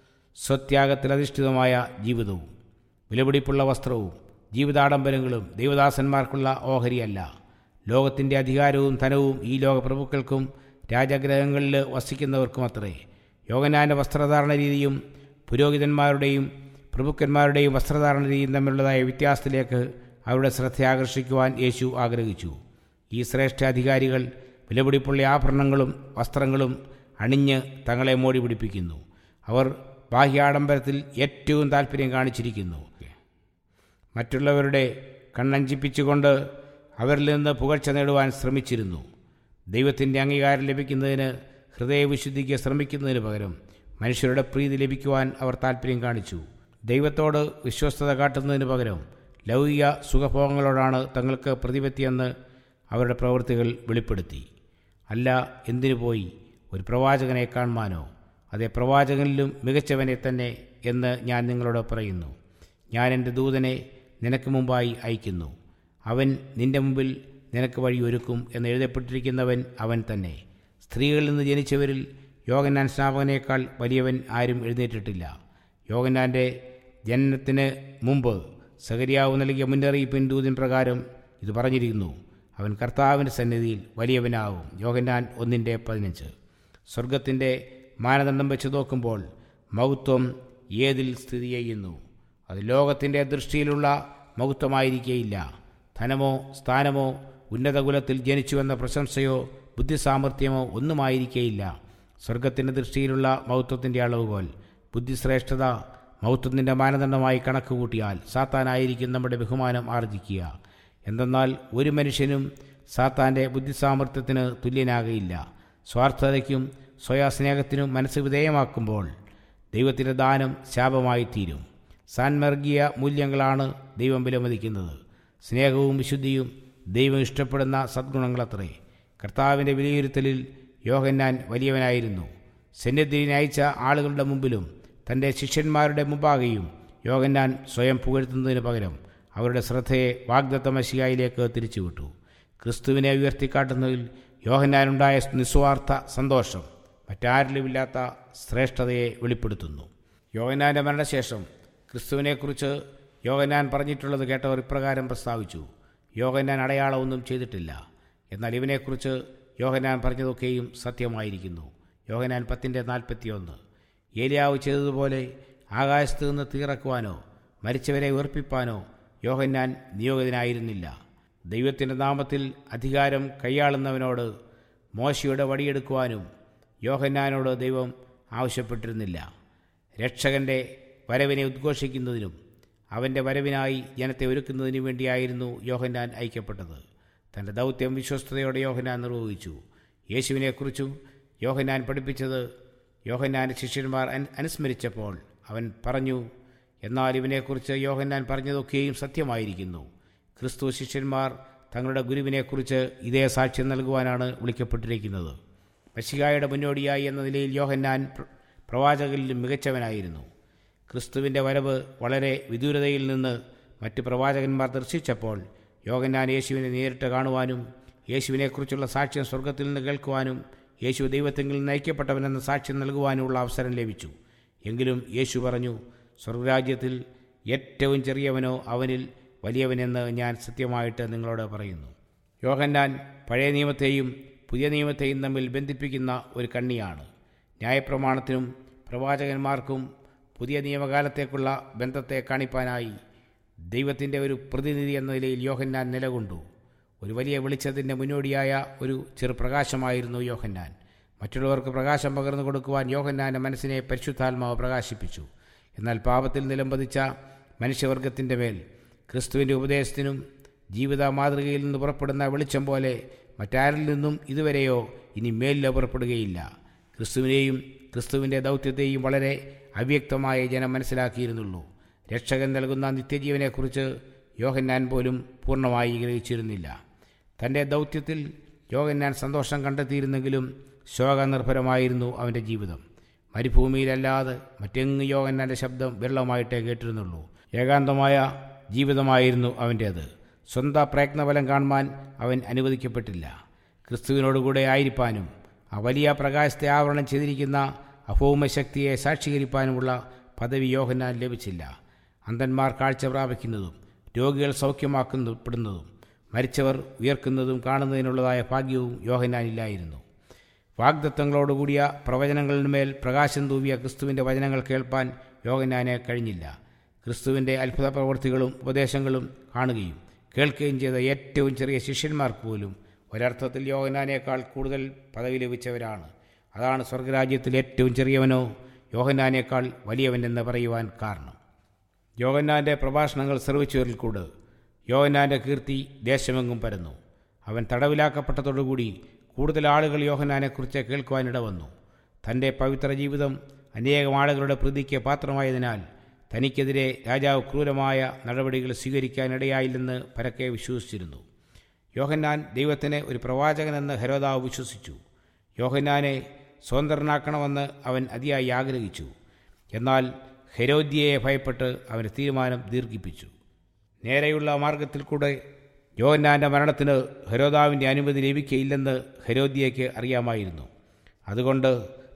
സ്വത്യാഗത്തിലധിഷ്ഠിതമായ ജീവിതവും വിലപിടിപ്പുള്ള വസ്ത്രവും ജീവിതാഡംബരങ്ങളും ദൈവദാസന്മാർക്കുള്ള ഓഹരിയല്ല ലോകത്തിൻ്റെ അധികാരവും ധനവും ഈ ലോക പ്രഭുക്കൾക്കും രാജഗ്രഹങ്ങളിൽ വസിക്കുന്നവർക്കും അത്രേ യോഗനാൻ്റെ വസ്ത്രധാരണ രീതിയും പുരോഹിതന്മാരുടെയും പ്രഭുക്കന്മാരുടെയും വസ്ത്രധാരണ രീതിയും തമ്മിലുള്ളതായ വ്യത്യാസത്തിലേക്ക് അവരുടെ ശ്രദ്ധ ആകർഷിക്കുവാൻ യേശു ആഗ്രഹിച്ചു ഈ ശ്രേഷ്ഠ അധികാരികൾ വിലപിടിപ്പുള്ള ആഭരണങ്ങളും വസ്ത്രങ്ങളും അണിഞ്ഞ് തങ്ങളെ മോടി പിടിപ്പിക്കുന്നു അവർ ബാഹ്യാഡംബരത്തിൽ ഏറ്റവും താല്പര്യം കാണിച്ചിരിക്കുന്നു മറ്റുള്ളവരുടെ കണ്ണഞ്ചിപ്പിച്ചുകൊണ്ട് അവരിൽ നിന്ന് പുകഴ്ച നേടുവാൻ ശ്രമിച്ചിരുന്നു ദൈവത്തിൻ്റെ അംഗീകാരം ലഭിക്കുന്നതിന് ഹൃദയവിശുദ്ധിക്ക് ശ്രമിക്കുന്നതിന് പകരം മനുഷ്യരുടെ പ്രീതി ലഭിക്കുവാൻ അവർ താല്പര്യം കാണിച്ചു ദൈവത്തോട് വിശ്വസ്തത കാട്ടുന്നതിന് പകരം ലൗകിക സുഖഭോഗങ്ങളോടാണ് തങ്ങൾക്ക് പ്രതിപത്തിയെന്ന് അവരുടെ പ്രവൃത്തികൾ വെളിപ്പെടുത്തി അല്ല എന്തിനു പോയി ഒരു പ്രവാചകനെ കാണുവാനോ അതേ പ്രവാചകനിലും മികച്ചവനെ തന്നെ എന്ന് ഞാൻ നിങ്ങളോട് പറയുന്നു ഞാൻ എൻ്റെ ദൂതനെ നിനക്ക് മുമ്പായി അയക്കുന്നു അവൻ നിന്റെ മുമ്പിൽ നിനക്ക് വഴി ഒരുക്കും എന്ന് എഴുതപ്പെട്ടിരിക്കുന്നവൻ അവൻ തന്നെ സ്ത്രീകളിൽ നിന്ന് ജനിച്ചവരിൽ യോഹന്നാൻ സ്നാപകനേക്കാൾ വലിയവൻ ആരും എഴുന്നേറ്റിട്ടില്ല യോഹന്നാൻ്റെ ജനനത്തിന് മുമ്പ് സകരിയാവ് നൽകിയ മുന്നറിയിപ്പിൻ ദൂതിൻ പ്രകാരം ഇത് പറഞ്ഞിരിക്കുന്നു അവൻ കർത്താവിൻ്റെ സന്നിധിയിൽ വലിയവനാകും യോഹന്നാൻ ഒന്നിൻ്റെ പതിനഞ്ച് സ്വർഗത്തിൻ്റെ മാനദണ്ഡം വെച്ച് നോക്കുമ്പോൾ മഹത്വം ഏതിൽ സ്ഥിതി ചെയ്യുന്നു അത് ലോകത്തിൻ്റെ ദൃഷ്ടിയിലുള്ള മഹത്വമായിരിക്കേയില്ല ധനമോ സ്ഥാനമോ ഉന്നത കുലത്തിൽ ജനിച്ചുവെന്ന പ്രശംസയോ ബുദ്ധിസാമർഥ്യമോ ഒന്നുമായിരിക്കേയില്ല സ്വർഗത്തിൻ്റെ ദൃഷ്ടിയിലുള്ള മഹത്വത്തിൻ്റെ അളവുകോൽ ബുദ്ധിശ്രേഷ്ഠത മഹത്വത്തിൻ്റെ മാനദണ്ഡമായി കണക്ക് കൂട്ടിയാൽ സാത്താനായിരിക്കും നമ്മുടെ ബഹുമാനം ആർജിക്കുക എന്തെന്നാൽ ഒരു മനുഷ്യനും സാത്താൻ്റെ ബുദ്ധിസാമർഥ്യത്തിന് തുല്യനാകയില്ല സ്വാർത്ഥതയ്ക്കും സ്വയാസ്നേഹത്തിനും മനസ്സ് വിധേയമാക്കുമ്പോൾ ദൈവത്തിൻ്റെ ദാനം ശാപമായി തീരും സാൻമർഗീയ മൂല്യങ്ങളാണ് ദൈവം വിലമതിക്കുന്നത് സ്നേഹവും വിശുദ്ധിയും ദൈവം ഇഷ്ടപ്പെടുന്ന സദ്ഗുണങ്ങളത്രേ കർത്താവിൻ്റെ വിലയിരുത്തലിൽ യോഹന്നാൻ വലിയവനായിരുന്നു സന്നിധിയിൽ അയച്ച ആളുകളുടെ മുമ്പിലും തൻ്റെ ശിഷ്യന്മാരുടെ മുമ്പാകെയും യോഹന്നാൻ സ്വയം പുകഴ്ത്തുന്നതിന് പകരം അവരുടെ ശ്രദ്ധയെ വാഗ്ദത്ത മഷിയായിലേക്ക് തിരിച്ചുവിട്ടു ക്രിസ്തുവിനെ ഉയർത്തിക്കാട്ടുന്നതിൽ യോഹന്നാനുണ്ടായ നിസ്വാർത്ഥ സന്തോഷം മറ്റാരിലുമില്ലാത്ത ശ്രേഷ്ഠതയെ വെളിപ്പെടുത്തുന്നു യോഹന്നാൻ്റെ മരണശേഷം ക്രിസ്തുവിനെക്കുറിച്ച് യോഹന്നാൻ പറഞ്ഞിട്ടുള്ളത് കേട്ടവർ ഇപ്രകാരം പ്രസ്താവിച്ചു യോഹന്നാൻ അടയാളമൊന്നും ചെയ്തിട്ടില്ല എന്നാൽ ഇവനെക്കുറിച്ച് യോഹന്നാൻ പറഞ്ഞതൊക്കെയും സത്യമായിരിക്കുന്നു യോഹന്നാൻ പത്തിൻ്റെ നാൽപ്പത്തിയൊന്ന് ഏലിയാവ് ചെയ്തതുപോലെ ആകാശത്ത് നിന്ന് തീറക്കുവാനോ മരിച്ചവരെ ഉയർപ്പിപ്പാനോ യോഹന്നാൻ നിയോഗിതനായിരുന്നില്ല ദൈവത്തിൻ്റെ നാമത്തിൽ അധികാരം കൈയാളുന്നവനോട് മോശയുടെ വടിയെടുക്കുവാനും യോഹന്നാനോട് ദൈവം ആവശ്യപ്പെട്ടിരുന്നില്ല രക്ഷകൻ്റെ വരവിനെ ഉദ്ഘോഷിക്കുന്നതിനും അവൻ്റെ വരവിനായി ജനത്തെ ഒരുക്കുന്നതിനു വേണ്ടിയായിരുന്നു യോഹന്നാൻ ഐക്യപ്പെട്ടത് തൻ്റെ ദൗത്യം വിശ്വസ്തയോടെ യോഹന്നാൻ നിർവഹിച്ചു യേശുവിനെക്കുറിച്ചും യോഹന്നാൻ പഠിപ്പിച്ചത് യോഹന്നാൻ്റെ ശിഷ്യന്മാർ അൻ അനുസ്മരിച്ചപ്പോൾ അവൻ പറഞ്ഞു എന്നാൽ ഇവനെക്കുറിച്ച് യോഹന്നാൻ പറഞ്ഞതൊക്കെയും സത്യമായിരിക്കുന്നു ക്രിസ്തു ശിഷ്യന്മാർ തങ്ങളുടെ ഗുരുവിനെക്കുറിച്ച് ഇതേ സാക്ഷ്യം നൽകുവാനാണ് വിളിക്കപ്പെട്ടിരിക്കുന്നത് മഷികായുടെ മുന്നോടിയായി എന്ന നിലയിൽ യോഹന്നാൻ പ്രവാചകരിലും മികച്ചവനായിരുന്നു ക്രിസ്തുവിൻ്റെ വരവ് വളരെ വിദൂരതയിൽ നിന്ന് മറ്റ് പ്രവാചകന്മാർ ദർശിച്ചപ്പോൾ യോഹന്നാൻ യേശുവിനെ നേരിട്ട് കാണുവാനും യേശുവിനെക്കുറിച്ചുള്ള സാക്ഷ്യം സ്വർഗത്തിൽ നിന്ന് കേൾക്കുവാനും യേശു ദൈവത്തെങ്കിൽ നയിക്കപ്പെട്ടവനെന്ന സാക്ഷ്യം നൽകുവാനുമുള്ള അവസരം ലഭിച്ചു എങ്കിലും യേശു പറഞ്ഞു സ്വർഗരാജ്യത്തിൽ ഏറ്റവും ചെറിയവനോ അവനിൽ വലിയവനെന്ന് ഞാൻ സത്യമായിട്ട് നിങ്ങളോട് പറയുന്നു യോഹന്നാൻ പഴയ നിയമത്തെയും പുതിയ നിയമത്തെയും തമ്മിൽ ബന്ധിപ്പിക്കുന്ന ഒരു കണ്ണിയാണ് ന്യായപ്രമാണത്തിനും പ്രവാചകന്മാർക്കും പുതിയ നിയമകാലത്തേക്കുള്ള ബന്ധത്തെ കാണിപ്പാനായി ദൈവത്തിൻ്റെ ഒരു പ്രതിനിധി എന്ന നിലയിൽ യോഹന്നാൻ നിലകൊണ്ടു ഒരു വലിയ വെളിച്ചത്തിൻ്റെ മുന്നോടിയായ ഒരു ചെറുപ്രകാശമായിരുന്നു യോഹന്നാൻ മറ്റുള്ളവർക്ക് പ്രകാശം പകർന്നു കൊടുക്കുവാൻ യോഹന്നാൻ്റെ മനസ്സിനെ പരിശുദ്ധാത്മാവ് പ്രകാശിപ്പിച്ചു എന്നാൽ പാപത്തിൽ നിലംപതിച്ച മനുഷ്യവർഗത്തിൻ്റെ മേൽ ക്രിസ്തുവിൻ്റെ ഉപദേശത്തിനും ജീവിത മാതൃകയിൽ നിന്ന് പുറപ്പെടുന്ന വെളിച്ചം പോലെ മറ്റാരിൽ നിന്നും ഇതുവരെയോ ഇനി മേലിലോ പുറപ്പെടുകയില്ല ക്രിസ്തുവിനെയും ക്രിസ്തുവിൻ്റെ ദൗത്യത്തെയും വളരെ അവ്യക്തമായി ജനം മനസ്സിലാക്കിയിരുന്നുള്ളൂ രക്ഷകൻ നൽകുന്ന നിത്യജീവനെക്കുറിച്ച് യോഹന്നാൻ പോലും പൂർണ്ണമായി ഗ്രഹിച്ചിരുന്നില്ല തൻ്റെ ദൗത്യത്തിൽ യോഹന്നാൻ സന്തോഷം കണ്ടെത്തിയിരുന്നെങ്കിലും ശോകനിർഭരമായിരുന്നു അവൻ്റെ ജീവിതം മരുഭൂമിയിലല്ലാതെ മറ്റെങ്ങ് യോഹന്നാൻ്റെ ശബ്ദം വെള്ളമായിട്ടേ കേട്ടിരുന്നുള്ളൂ ഏകാന്തമായ ജീവിതമായിരുന്നു അവൻ്റേത് സ്വന്തം പ്രയത്നഫലം കാണുവാൻ അവൻ അനുവദിക്കപ്പെട്ടില്ല ക്രിസ്തുവിനോടുകൂടെ ആയിരിക്കാനും ആ വലിയ പ്രകാശത്തെ ആവരണം ചെയ്തിരിക്കുന്ന അഭൗമശക്തിയെ സാക്ഷീകരിക്കാനുമുള്ള പദവി യോഹന്നാൻ ലഭിച്ചില്ല അന്ധന്മാർ കാഴ്ച പ്രാപിക്കുന്നതും രോഗികൾ സൗഖ്യമാക്കപ്പെടുന്നതും മരിച്ചവർ ഉയർക്കുന്നതും കാണുന്നതിനുള്ളതായ ഭാഗ്യവും യോഹന്നാനില്ലായിരുന്നു വാഗ്ദത്തങ്ങളോടുകൂടിയ പ്രവചനങ്ങളിന്മേൽ പ്രകാശം തൂവിയ ക്രിസ്തുവിൻ്റെ വചനങ്ങൾ കേൾപ്പാൻ യോഹന്നാന് കഴിഞ്ഞില്ല ക്രിസ്തുവിൻ്റെ അത്ഭുത പ്രവൃത്തികളും ഉപദേശങ്ങളും കാണുകയും കേൾക്കുകയും ചെയ്ത ഏറ്റവും ചെറിയ ശിഷ്യന്മാർക്ക് പോലും ഒരർത്ഥത്തിൽ യോഹന്നാനേക്കാൾ കൂടുതൽ പദവി ലഭിച്ചവരാണ് അതാണ് സ്വർഗരാജ്യത്തിൽ ഏറ്റവും ചെറിയവനോ യോഹന്നാനേക്കാൾ വലിയവനെന്ന് പറയുവാൻ കാരണം യോഹന്നാൻ്റെ പ്രഭാഷണങ്ങൾ ശ്രവിച്ചവരിൽ കൂടെ യോഹന്നാൻ്റെ കീർത്തി ദേശമെങ്ങും പരന്നു അവൻ തടവിലാക്കപ്പെട്ടതോടുകൂടി കൂടുതൽ ആളുകൾ യോഹന്നാനെക്കുറിച്ച് കേൾക്കുവാനിട വന്നു തൻ്റെ പവിത്ര ജീവിതം അനേകം ആളുകളുടെ പ്രീതിക്ക് പാത്രമായതിനാൽ തനിക്കെതിരെ രാജാവ് ക്രൂരമായ നടപടികൾ സ്വീകരിക്കാനിടയായില്ലെന്ന് പരക്കെ വിശ്വസിച്ചിരുന്നു യോഹന്നാൻ ദൈവത്തിന് ഒരു പ്രവാചകനെന്ന് ഹരോദാവ് വിശ്വസിച്ചു യോഹന്നാനെ സ്വതന്ത്രനാക്കണമെന്ന് അവൻ അതിയായി ആഗ്രഹിച്ചു എന്നാൽ ഹെരോദ്യയെ ഭയപ്പെട്ട് അവൻ്റെ തീരുമാനം ദീർഘിപ്പിച്ചു നേരെയുള്ള മാർഗത്തിൽ കൂടെ യോഹന്നാൻ്റെ മരണത്തിന് ഹെരോദാവിൻ്റെ അനുമതി ലഭിക്കയില്ലെന്ന് ഹെരോദ്യയ്ക്ക് അറിയാമായിരുന്നു അതുകൊണ്ട്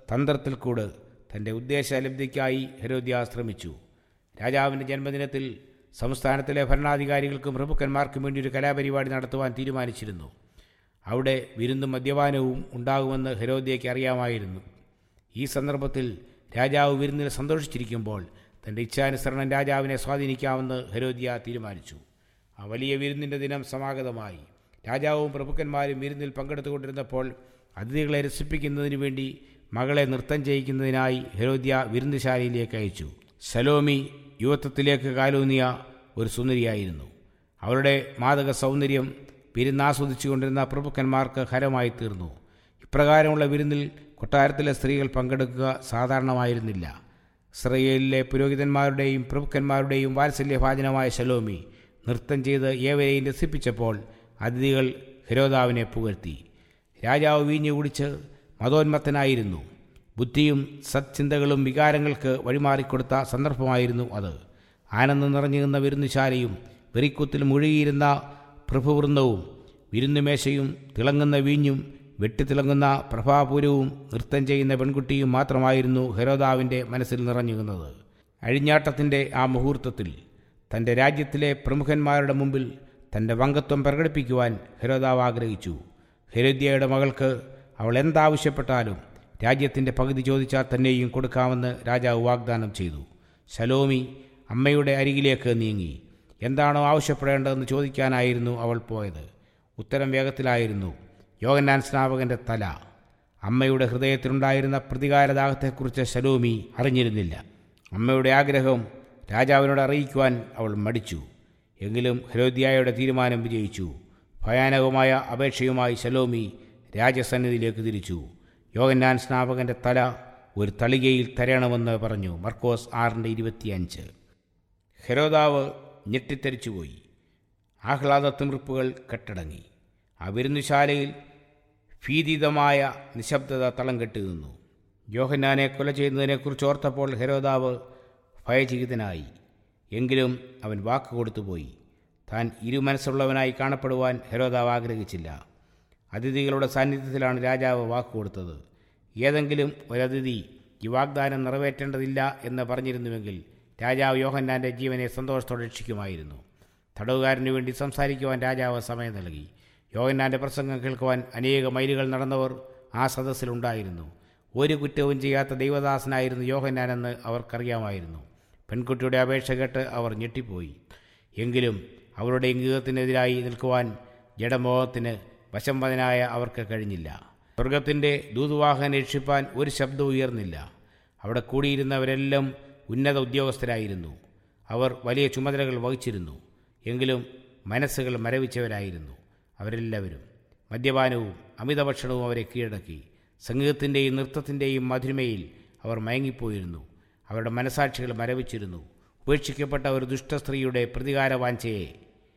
തന്ത്രത്തിൽ കൂട് തൻ്റെ ഉദ്ദേശലബ്ധിക്കായി ഹെരോദ്യ ശ്രമിച്ചു രാജാവിൻ്റെ ജന്മദിനത്തിൽ സംസ്ഥാനത്തിലെ ഭരണാധികാരികൾക്കും പ്രഭുക്കന്മാർക്കും വേണ്ടി ഒരു കലാപരിപാടി നടത്തുവാൻ തീരുമാനിച്ചിരുന്നു അവിടെ വിരുന്നും മദ്യപാനവും ഉണ്ടാകുമെന്ന് ഹെരോദ്യയ്ക്ക് അറിയാമായിരുന്നു ഈ സന്ദർഭത്തിൽ രാജാവ് വിരുന്നിൽ സന്തോഷിച്ചിരിക്കുമ്പോൾ തൻ്റെ ഇച്ഛാനുസരണം രാജാവിനെ സ്വാധീനിക്കാമെന്ന് ഹെരോദ്യ തീരുമാനിച്ചു ആ വലിയ വിരുന്നിൻ്റെ ദിനം സമാഗതമായി രാജാവും പ്രഭുക്കന്മാരും വിരുന്നിൽ പങ്കെടുത്തുകൊണ്ടിരുന്നപ്പോൾ അതിഥികളെ രസിപ്പിക്കുന്നതിന് വേണ്ടി മകളെ നൃത്തം ചെയ്യിക്കുന്നതിനായി ഹെരോദ്യ വിരുന്നുശാലയിലേക്ക് അയച്ചു സലോമി യുവത്വത്തിലേക്ക് കാലൂന്നിയ ഒരു സുന്ദരിയായിരുന്നു അവരുടെ മാതക സൗന്ദര്യം വിരുന്നാസ്വദിച്ചുകൊണ്ടിരുന്ന പ്രഭുക്കന്മാർക്ക് ഹരമായി തീർന്നു ഇപ്രകാരമുള്ള വിരുന്നിൽ കൊട്ടാരത്തിലെ സ്ത്രീകൾ പങ്കെടുക്കുക സാധാരണമായിരുന്നില്ല ഇസ്രയേലിലെ പുരോഹിതന്മാരുടെയും പ്രഭുക്കന്മാരുടെയും വാത്സല്യഭാജനമായ ശലോമി നൃത്തം ചെയ്ത് ഏവരെയും രസിപ്പിച്ചപ്പോൾ അതിഥികൾ ഹിരോദാവിനെ പുകഴ്ത്തി രാജാവ് വീഞ്ഞു കുടിച്ച് മതോന്മത്തനായിരുന്നു ബുദ്ധിയും സത്ചിന്തകളും വികാരങ്ങൾക്ക് വഴിമാറിക്കൊടുത്ത സന്ദർഭമായിരുന്നു അത് ആനന്ദം നിറഞ്ഞു നിന്ന വിരുന്നുശാലയും വെറിക്കുത്തിൽ മുഴുകിയിരുന്ന പ്രഭുവൃന്ദവും വിരുന്നുമേശയും തിളങ്ങുന്ന വീഞ്ഞും വെട്ടിത്തിളങ്ങുന്ന പ്രഭാപൂരവും നൃത്തം ചെയ്യുന്ന പെൺകുട്ടിയും മാത്രമായിരുന്നു ഹെരോദാവിൻ്റെ മനസ്സിൽ നിറഞ്ഞു നിന്നത് അഴിഞ്ഞാട്ടത്തിൻ്റെ ആ മുഹൂർത്തത്തിൽ തൻ്റെ രാജ്യത്തിലെ പ്രമുഖന്മാരുടെ മുമ്പിൽ തൻ്റെ വങ്കത്വം പ്രകടിപ്പിക്കുവാൻ ഹെരോദാവ് ആഗ്രഹിച്ചു ഹെരോദ്യയുടെ മകൾക്ക് അവൾ എന്താവശ്യപ്പെട്ടാലും രാജ്യത്തിൻ്റെ പകുതി ചോദിച്ചാൽ തന്നെയും കൊടുക്കാമെന്ന് രാജാവ് വാഗ്ദാനം ചെയ്തു ശലോമി അമ്മയുടെ അരികിലേക്ക് നീങ്ങി എന്താണോ ആവശ്യപ്പെടേണ്ടതെന്ന് ചോദിക്കാനായിരുന്നു അവൾ പോയത് ഉത്തരം വേഗത്തിലായിരുന്നു യോഗന്നാൻ സ്നാപകൻ്റെ തല അമ്മയുടെ ഹൃദയത്തിലുണ്ടായിരുന്ന പ്രതികാരദാഹത്തെക്കുറിച്ച് ശലോമി അറിഞ്ഞിരുന്നില്ല അമ്മയുടെ ആഗ്രഹം രാജാവിനോട് അറിയിക്കുവാൻ അവൾ മടിച്ചു എങ്കിലും ഹെരോദ്യായുടെ തീരുമാനം വിജയിച്ചു ഭയാനകമായ അപേക്ഷയുമായി ശലോമി രാജസന്നിധിയിലേക്ക് തിരിച്ചു യോഗന്നാൻ സ്നാപകൻ്റെ തല ഒരു തളികയിൽ തരണമെന്ന് പറഞ്ഞു മർക്കോസ് ആറിൻ്റെ ഇരുപത്തിയഞ്ച് ഹെരോദാവ് ഞെട്ടിത്തെറിച്ചുപോയി ആഹ്ലാദത്തിമിർപ്പുകൾ കെട്ടടങ്ങി ആ വിരുന്നുശാലയിൽ ഭീതിതമായ നിശബ്ദത തളം കെട്ടി നിന്നു യോഹന്നാനെ കൊല ചെയ്യുന്നതിനെക്കുറിച്ച് ഓർത്തപ്പോൾ ഹെരോദാവ് ഭയചകിതനായി എങ്കിലും അവൻ വാക്ക് കൊടുത്തുപോയി താൻ ഇരുമനസ്സുള്ളവനായി കാണപ്പെടുവാൻ ഹെരോദാവ് ആഗ്രഹിച്ചില്ല അതിഥികളുടെ സാന്നിധ്യത്തിലാണ് രാജാവ് വാക്ക് കൊടുത്തത് ഏതെങ്കിലും ഒരതിഥി ഈ വാഗ്ദാനം നിറവേറ്റേണ്ടതില്ല എന്ന് പറഞ്ഞിരുന്നുവെങ്കിൽ രാജാവ് യോഹന്നാൻ്റെ ജീവനെ സന്തോഷത്തോടെ രക്ഷിക്കുമായിരുന്നു തടവുകാരനു വേണ്ടി സംസാരിക്കുവാൻ രാജാവ് സമയം നൽകി യോഹന്നാൻ്റെ പ്രസംഗം കേൾക്കുവാൻ അനേക മൈലുകൾ നടന്നവർ ആ സദസ്സിലുണ്ടായിരുന്നു ഒരു കുറ്റവും ചെയ്യാത്ത ദൈവദാസനായിരുന്നു യോഹന്നാനെന്ന് അവർക്കറിയാമായിരുന്നു പെൺകുട്ടിയുടെ അപേക്ഷ കേട്ട് അവർ ഞെട്ടിപ്പോയി എങ്കിലും അവരുടെ ഇംഗിതത്തിനെതിരായി നിൽക്കുവാൻ ജഡമോഹത്തിന് വശംവദനായ അവർക്ക് കഴിഞ്ഞില്ല സ്വർഗത്തിൻ്റെ ദൂതുവാഹനെ രക്ഷിപ്പാൻ ഒരു ശബ്ദവും ഉയർന്നില്ല അവിടെ കൂടിയിരുന്നവരെല്ലാം ഉന്നത ഉദ്യോഗസ്ഥരായിരുന്നു അവർ വലിയ ചുമതലകൾ വഹിച്ചിരുന്നു എങ്കിലും മനസ്സുകൾ മരവിച്ചവരായിരുന്നു അവരെല്ലാവരും മദ്യപാനവും അമിതഭക്ഷണവും അവരെ കീഴടക്കി സംഗീതത്തിൻ്റെയും നൃത്തത്തിൻ്റെയും മധുരിമയിൽ അവർ മയങ്ങിപ്പോയിരുന്നു അവരുടെ മനസാക്ഷികൾ മരവിച്ചിരുന്നു ഉപേക്ഷിക്കപ്പെട്ട ഒരു ദുഷ്ടസ്ത്രീയുടെ പ്രതികാരവാഞ്ചയെ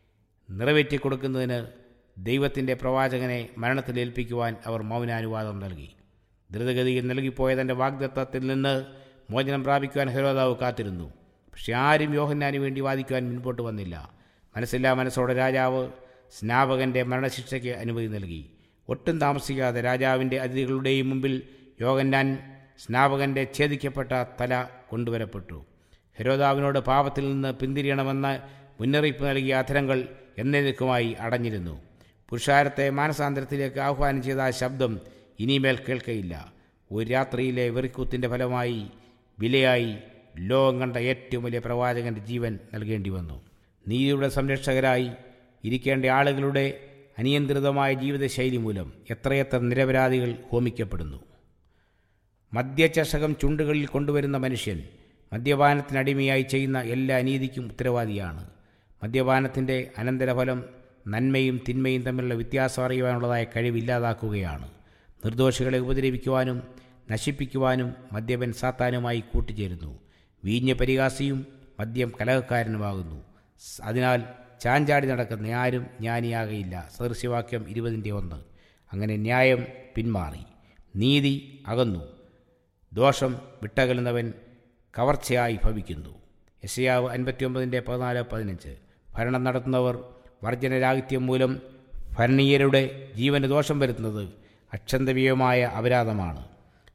നിറവേറ്റിക്കൊടുക്കുന്നതിന് ദൈവത്തിൻ്റെ പ്രവാചകനെ മരണത്തിലേൽപ്പിക്കുവാൻ അവർ മൗനാനുവാദം നൽകി ദ്രുതഗതിയിൽ നൽകിപ്പോയ തൻ്റെ വാഗ്ദത്തത്തിൽ നിന്ന് മോചനം പ്രാപിക്കുവാൻ ഹെരോദാവ് കാത്തിരുന്നു പക്ഷെ ആരും യോഹന്നാന് വേണ്ടി വാദിക്കുവാൻ മുൻപോട്ട് വന്നില്ല മനസ്സില്ലാ മനസ്സോടെ രാജാവ് സ്നാപകൻ്റെ മരണശിക്ഷയ്ക്ക് അനുമതി നൽകി ഒട്ടും താമസിക്കാതെ രാജാവിൻ്റെ അതിഥികളുടെയും മുമ്പിൽ യോഹന്നാൻ സ്നാപകൻ്റെ ഛേദിക്കപ്പെട്ട തല കൊണ്ടുവരപ്പെട്ടു ഹെരോദാവിനോട് പാപത്തിൽ നിന്ന് പിന്തിരിയണമെന്ന് മുന്നറിയിപ്പ് നൽകിയ അധരങ്ങൾ എന്നേക്കുമായി അടഞ്ഞിരുന്നു പുരുഷാരത്തെ മാനസാന്തരത്തിലേക്ക് ആഹ്വാനം ചെയ്ത ആ ശബ്ദം ഇനിമേൽ കേൾക്കയില്ല ഒരു രാത്രിയിലെ വെറിക്കൂത്തിൻ്റെ ഫലമായി വിലയായി ലോകം കണ്ട ഏറ്റവും വലിയ പ്രവാചകൻ്റെ ജീവൻ നൽകേണ്ടി വന്നു നീതിയുടെ സംരക്ഷകരായി ഇരിക്കേണ്ട ആളുകളുടെ അനിയന്ത്രിതമായ ജീവിതശൈലി മൂലം എത്രയെത്ര നിരപരാധികൾ ഹോമിക്കപ്പെടുന്നു മദ്യചഷകം ചുണ്ടുകളിൽ കൊണ്ടുവരുന്ന മനുഷ്യൻ മദ്യപാനത്തിനടിമയായി ചെയ്യുന്ന എല്ലാ അനീതിക്കും ഉത്തരവാദിയാണ് മദ്യപാനത്തിൻ്റെ അനന്തരഫലം നന്മയും തിന്മയും തമ്മിലുള്ള വ്യത്യാസം അറിയുവാനുള്ളതായ കഴിവില്ലാതാക്കുകയാണ് നിർദോഷികളെ ഉപദ്രവിക്കുവാനും നശിപ്പിക്കുവാനും മദ്യപൻ സാത്താനുമായി കൂട്ടിച്ചേരുന്നു വീഞ്ഞ പരിഹാസിയും മദ്യം കലഹക്കാരനുമാകുന്നു അതിനാൽ ചാഞ്ചാടി നടക്കുന്ന ആരും ജ്ഞാനിയാകയില്ല സദൃശ്യവാക്യം ഇരുപതിൻ്റെ ഒന്ന് അങ്ങനെ ന്യായം പിന്മാറി നീതി അകന്നു ദോഷം വിട്ടകലുന്നവൻ കവർച്ചയായി ഭവിക്കുന്നു യശയാവ് അൻപത്തിയൊമ്പതിൻ്റെ പതിനാല് പതിനഞ്ച് ഭരണം നടത്തുന്നവർ വർജനരാഹിത്യം മൂലം ഭരണീയരുടെ ജീവന് ദോഷം വരുത്തുന്നത് അക്ഷന്തവ്യമായ അപരാധമാണ്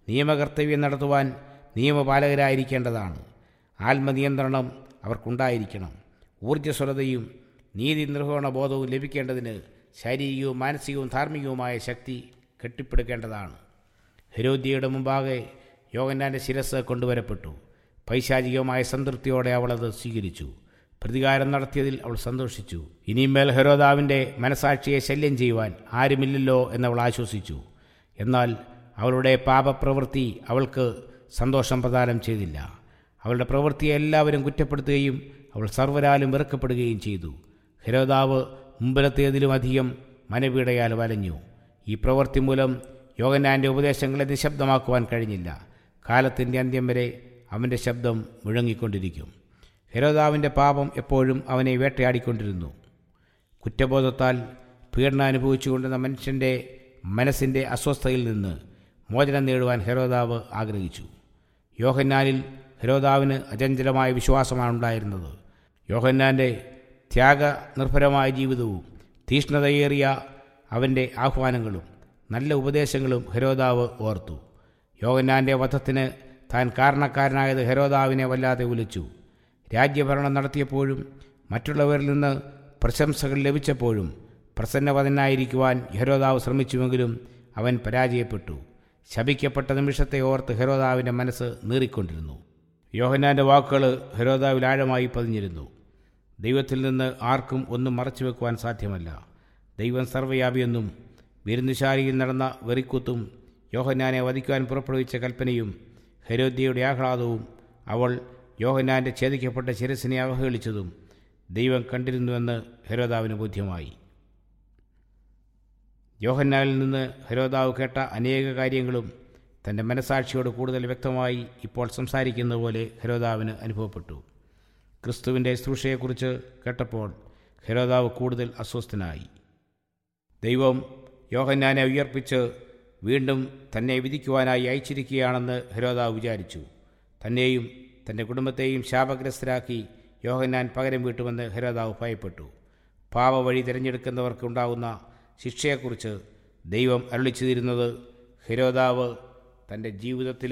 നിയമകർത്തവ്യം നടത്തുവാൻ നിയമപാലകരായിരിക്കേണ്ടതാണ് ആത്മനിയന്ത്രണം അവർക്കുണ്ടായിരിക്കണം ഊർജ്ജസ്വലതയും നീതി നിർവഹണ ബോധവും ലഭിക്കേണ്ടതിന് ശാരീരികവും മാനസികവും ധാർമ്മികവുമായ ശക്തി കെട്ടിപ്പടുക്കേണ്ടതാണ് ഹെരോദ്യയുടെ മുമ്പാകെ യോഗന്നാൻ്റെ ശിരസ് കൊണ്ടുവരപ്പെട്ടു പൈശാചികമായ സംതൃപ്തിയോടെ അവൾ അത് സ്വീകരിച്ചു പ്രതികാരം നടത്തിയതിൽ അവൾ സന്തോഷിച്ചു ഇനിമേൽ ഹെരോദാവിൻ്റെ മനസാക്ഷിയെ ശല്യം ചെയ്യുവാൻ ആരുമില്ലല്ലോ എന്നവൾ ആശ്വസിച്ചു എന്നാൽ അവളുടെ പാപപ്രവൃത്തി അവൾക്ക് സന്തോഷം പ്രദാനം ചെയ്തില്ല അവളുടെ പ്രവൃത്തിയെ എല്ലാവരും കുറ്റപ്പെടുത്തുകയും അവൾ സർവരാലും വെറുക്കപ്പെടുകയും ചെയ്തു ഹെരോദാവ് മുമ്പിലത്തേതിലും അധികം മനപീടയാൽ വലഞ്ഞു ഈ പ്രവൃത്തി മൂലം യോഗനാൻ്റെ ഉപദേശങ്ങളെ നിശബ്ദമാക്കുവാൻ കഴിഞ്ഞില്ല കാലത്തിൻ്റെ അന്ത്യം വരെ അവൻ്റെ ശബ്ദം മുഴങ്ങിക്കൊണ്ടിരിക്കും ഹെരോദാവിൻ്റെ പാപം എപ്പോഴും അവനെ വേട്ടയാടിക്കൊണ്ടിരുന്നു കുറ്റബോധത്താൽ പീഡനം അനുഭവിച്ചുകൊണ്ടിരുന്ന മനുഷ്യൻ്റെ മനസ്സിൻ്റെ അസ്വസ്ഥതയിൽ നിന്ന് മോചനം നേടുവാൻ ഹെരോദാവ് ആഗ്രഹിച്ചു യോഹന്നാനിൽ ഹെരോദാവിന് അചഞ്ചലമായ വിശ്വാസമാണ് ഉണ്ടായിരുന്നത് യോഹന്നാൻ്റെ ത്യാഗനിർഭരമായ ജീവിതവും തീഷ്ണതയേറിയ അവൻ്റെ ആഹ്വാനങ്ങളും നല്ല ഉപദേശങ്ങളും ഹെരോദാവ് ഓർത്തു യോഹന്നാൻ്റെ വധത്തിന് താൻ കാരണക്കാരനായത് ഹെരോദാവിനെ വല്ലാതെ ഉലിച്ചു രാജ്യഭരണം നടത്തിയപ്പോഴും മറ്റുള്ളവരിൽ നിന്ന് പ്രശംസകൾ ലഭിച്ചപ്പോഴും പ്രസന്നവതനായിരിക്കുവാൻ ഹെരോദാവ് ശ്രമിച്ചുവെങ്കിലും അവൻ പരാജയപ്പെട്ടു ശപിക്കപ്പെട്ട നിമിഷത്തെ ഓർത്ത് ഹെരോദാവിൻ്റെ മനസ്സ് നീറിക്കൊണ്ടിരുന്നു യോഹന്നാൻ്റെ വാക്കുകൾ ഹെരോദാവിൽ ആഴമായി പതിഞ്ഞിരുന്നു ദൈവത്തിൽ നിന്ന് ആർക്കും ഒന്നും മറച്ചു വെക്കുവാൻ സാധ്യമല്ല ദൈവം സർവ്വയാപിയെന്നും വിരുന്നുശാലിയിൽ നടന്ന വെറിക്കുത്തും യോഹന്നാനെ വധിക്കുവാൻ പുറപ്പെടുവിച്ച കൽപ്പനയും ഹെരോദ്യയുടെ ആഹ്ലാദവും അവൾ യോഹന്നാൻ്റെ ഛേദിക്കപ്പെട്ട ശിരസിനെ അവഹേളിച്ചതും ദൈവം കണ്ടിരുന്നുവെന്ന് ഹെരോദാവിന് ബോധ്യമായി യോഹന്നാനിൽ നിന്ന് ഹെരോദാവ് കേട്ട അനേക കാര്യങ്ങളും തൻ്റെ മനസാക്ഷിയോട് കൂടുതൽ വ്യക്തമായി ഇപ്പോൾ സംസാരിക്കുന്ന പോലെ ഹെരോദാവിന് അനുഭവപ്പെട്ടു ക്രിസ്തുവിൻ്റെ ശുശ്രൂഷയെക്കുറിച്ച് കേട്ടപ്പോൾ ഹെരോദാവ് കൂടുതൽ അസ്വസ്ഥനായി ദൈവം യോഹന്നാനെ ഉയർപ്പിച്ച് വീണ്ടും തന്നെ വിധിക്കുവാനായി അയച്ചിരിക്കുകയാണെന്ന് ഹെരോദാവ് വിചാരിച്ചു തന്നെയും തൻ്റെ കുടുംബത്തെയും ശാപഗ്രസ്തരാക്കി യോഹന്നാൻ പകരം വീട്ടുമെന്ന് ഹെരോദാവ് ഭയപ്പെട്ടു പാവവഴി തിരഞ്ഞെടുക്കുന്നവർക്ക് ഉണ്ടാകുന്ന ശിക്ഷയെക്കുറിച്ച് ദൈവം അരുളിച്ചിരുന്നത് ഹെരോദാവ് തൻ്റെ ജീവിതത്തിൽ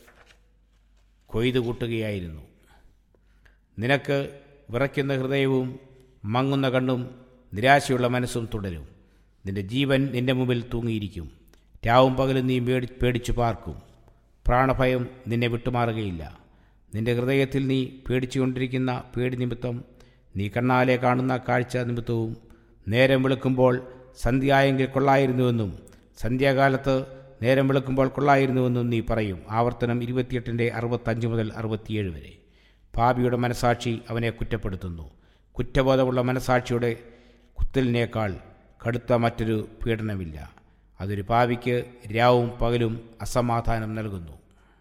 കൊയ്തു കൂട്ടുകയായിരുന്നു നിനക്ക് വിറയ്ക്കുന്ന ഹൃദയവും മങ്ങുന്ന കണ്ണും നിരാശയുള്ള മനസ്സും തുടരും നിന്റെ ജീവൻ നിന്റെ മുമ്പിൽ തൂങ്ങിയിരിക്കും രാവും പകലും നീ പേടി പേടിച്ചു പാർക്കും പ്രാണഭയം നിന്നെ വിട്ടുമാറുകയില്ല നിന്റെ ഹൃദയത്തിൽ നീ പേടിച്ചുകൊണ്ടിരിക്കുന്ന പേടി നിമിത്തം നീ കണ്ണാലെ കാണുന്ന കാഴ്ച നിമിത്തവും നേരം വെളുക്കുമ്പോൾ സന്ധ്യായെങ്കിൽ കൊള്ളായിരുന്നുവെന്നും സന്ധ്യാകാലത്ത് നേരം വെളുക്കുമ്പോൾ കൊള്ളായിരുന്നുവെന്നും നീ പറയും ആവർത്തനം ഇരുപത്തിയെട്ടിൻ്റെ അറുപത്തഞ്ച് മുതൽ അറുപത്തിയേഴ് വരെ പാപിയുടെ മനസാക്ഷി അവനെ കുറ്റപ്പെടുത്തുന്നു കുറ്റബോധമുള്ള മനസാക്ഷിയുടെ കുത്തലിനേക്കാൾ കടുത്ത മറ്റൊരു പീഡനമില്ല അതൊരു പാപിക്ക് രാവും പകലും അസമാധാനം നൽകുന്നു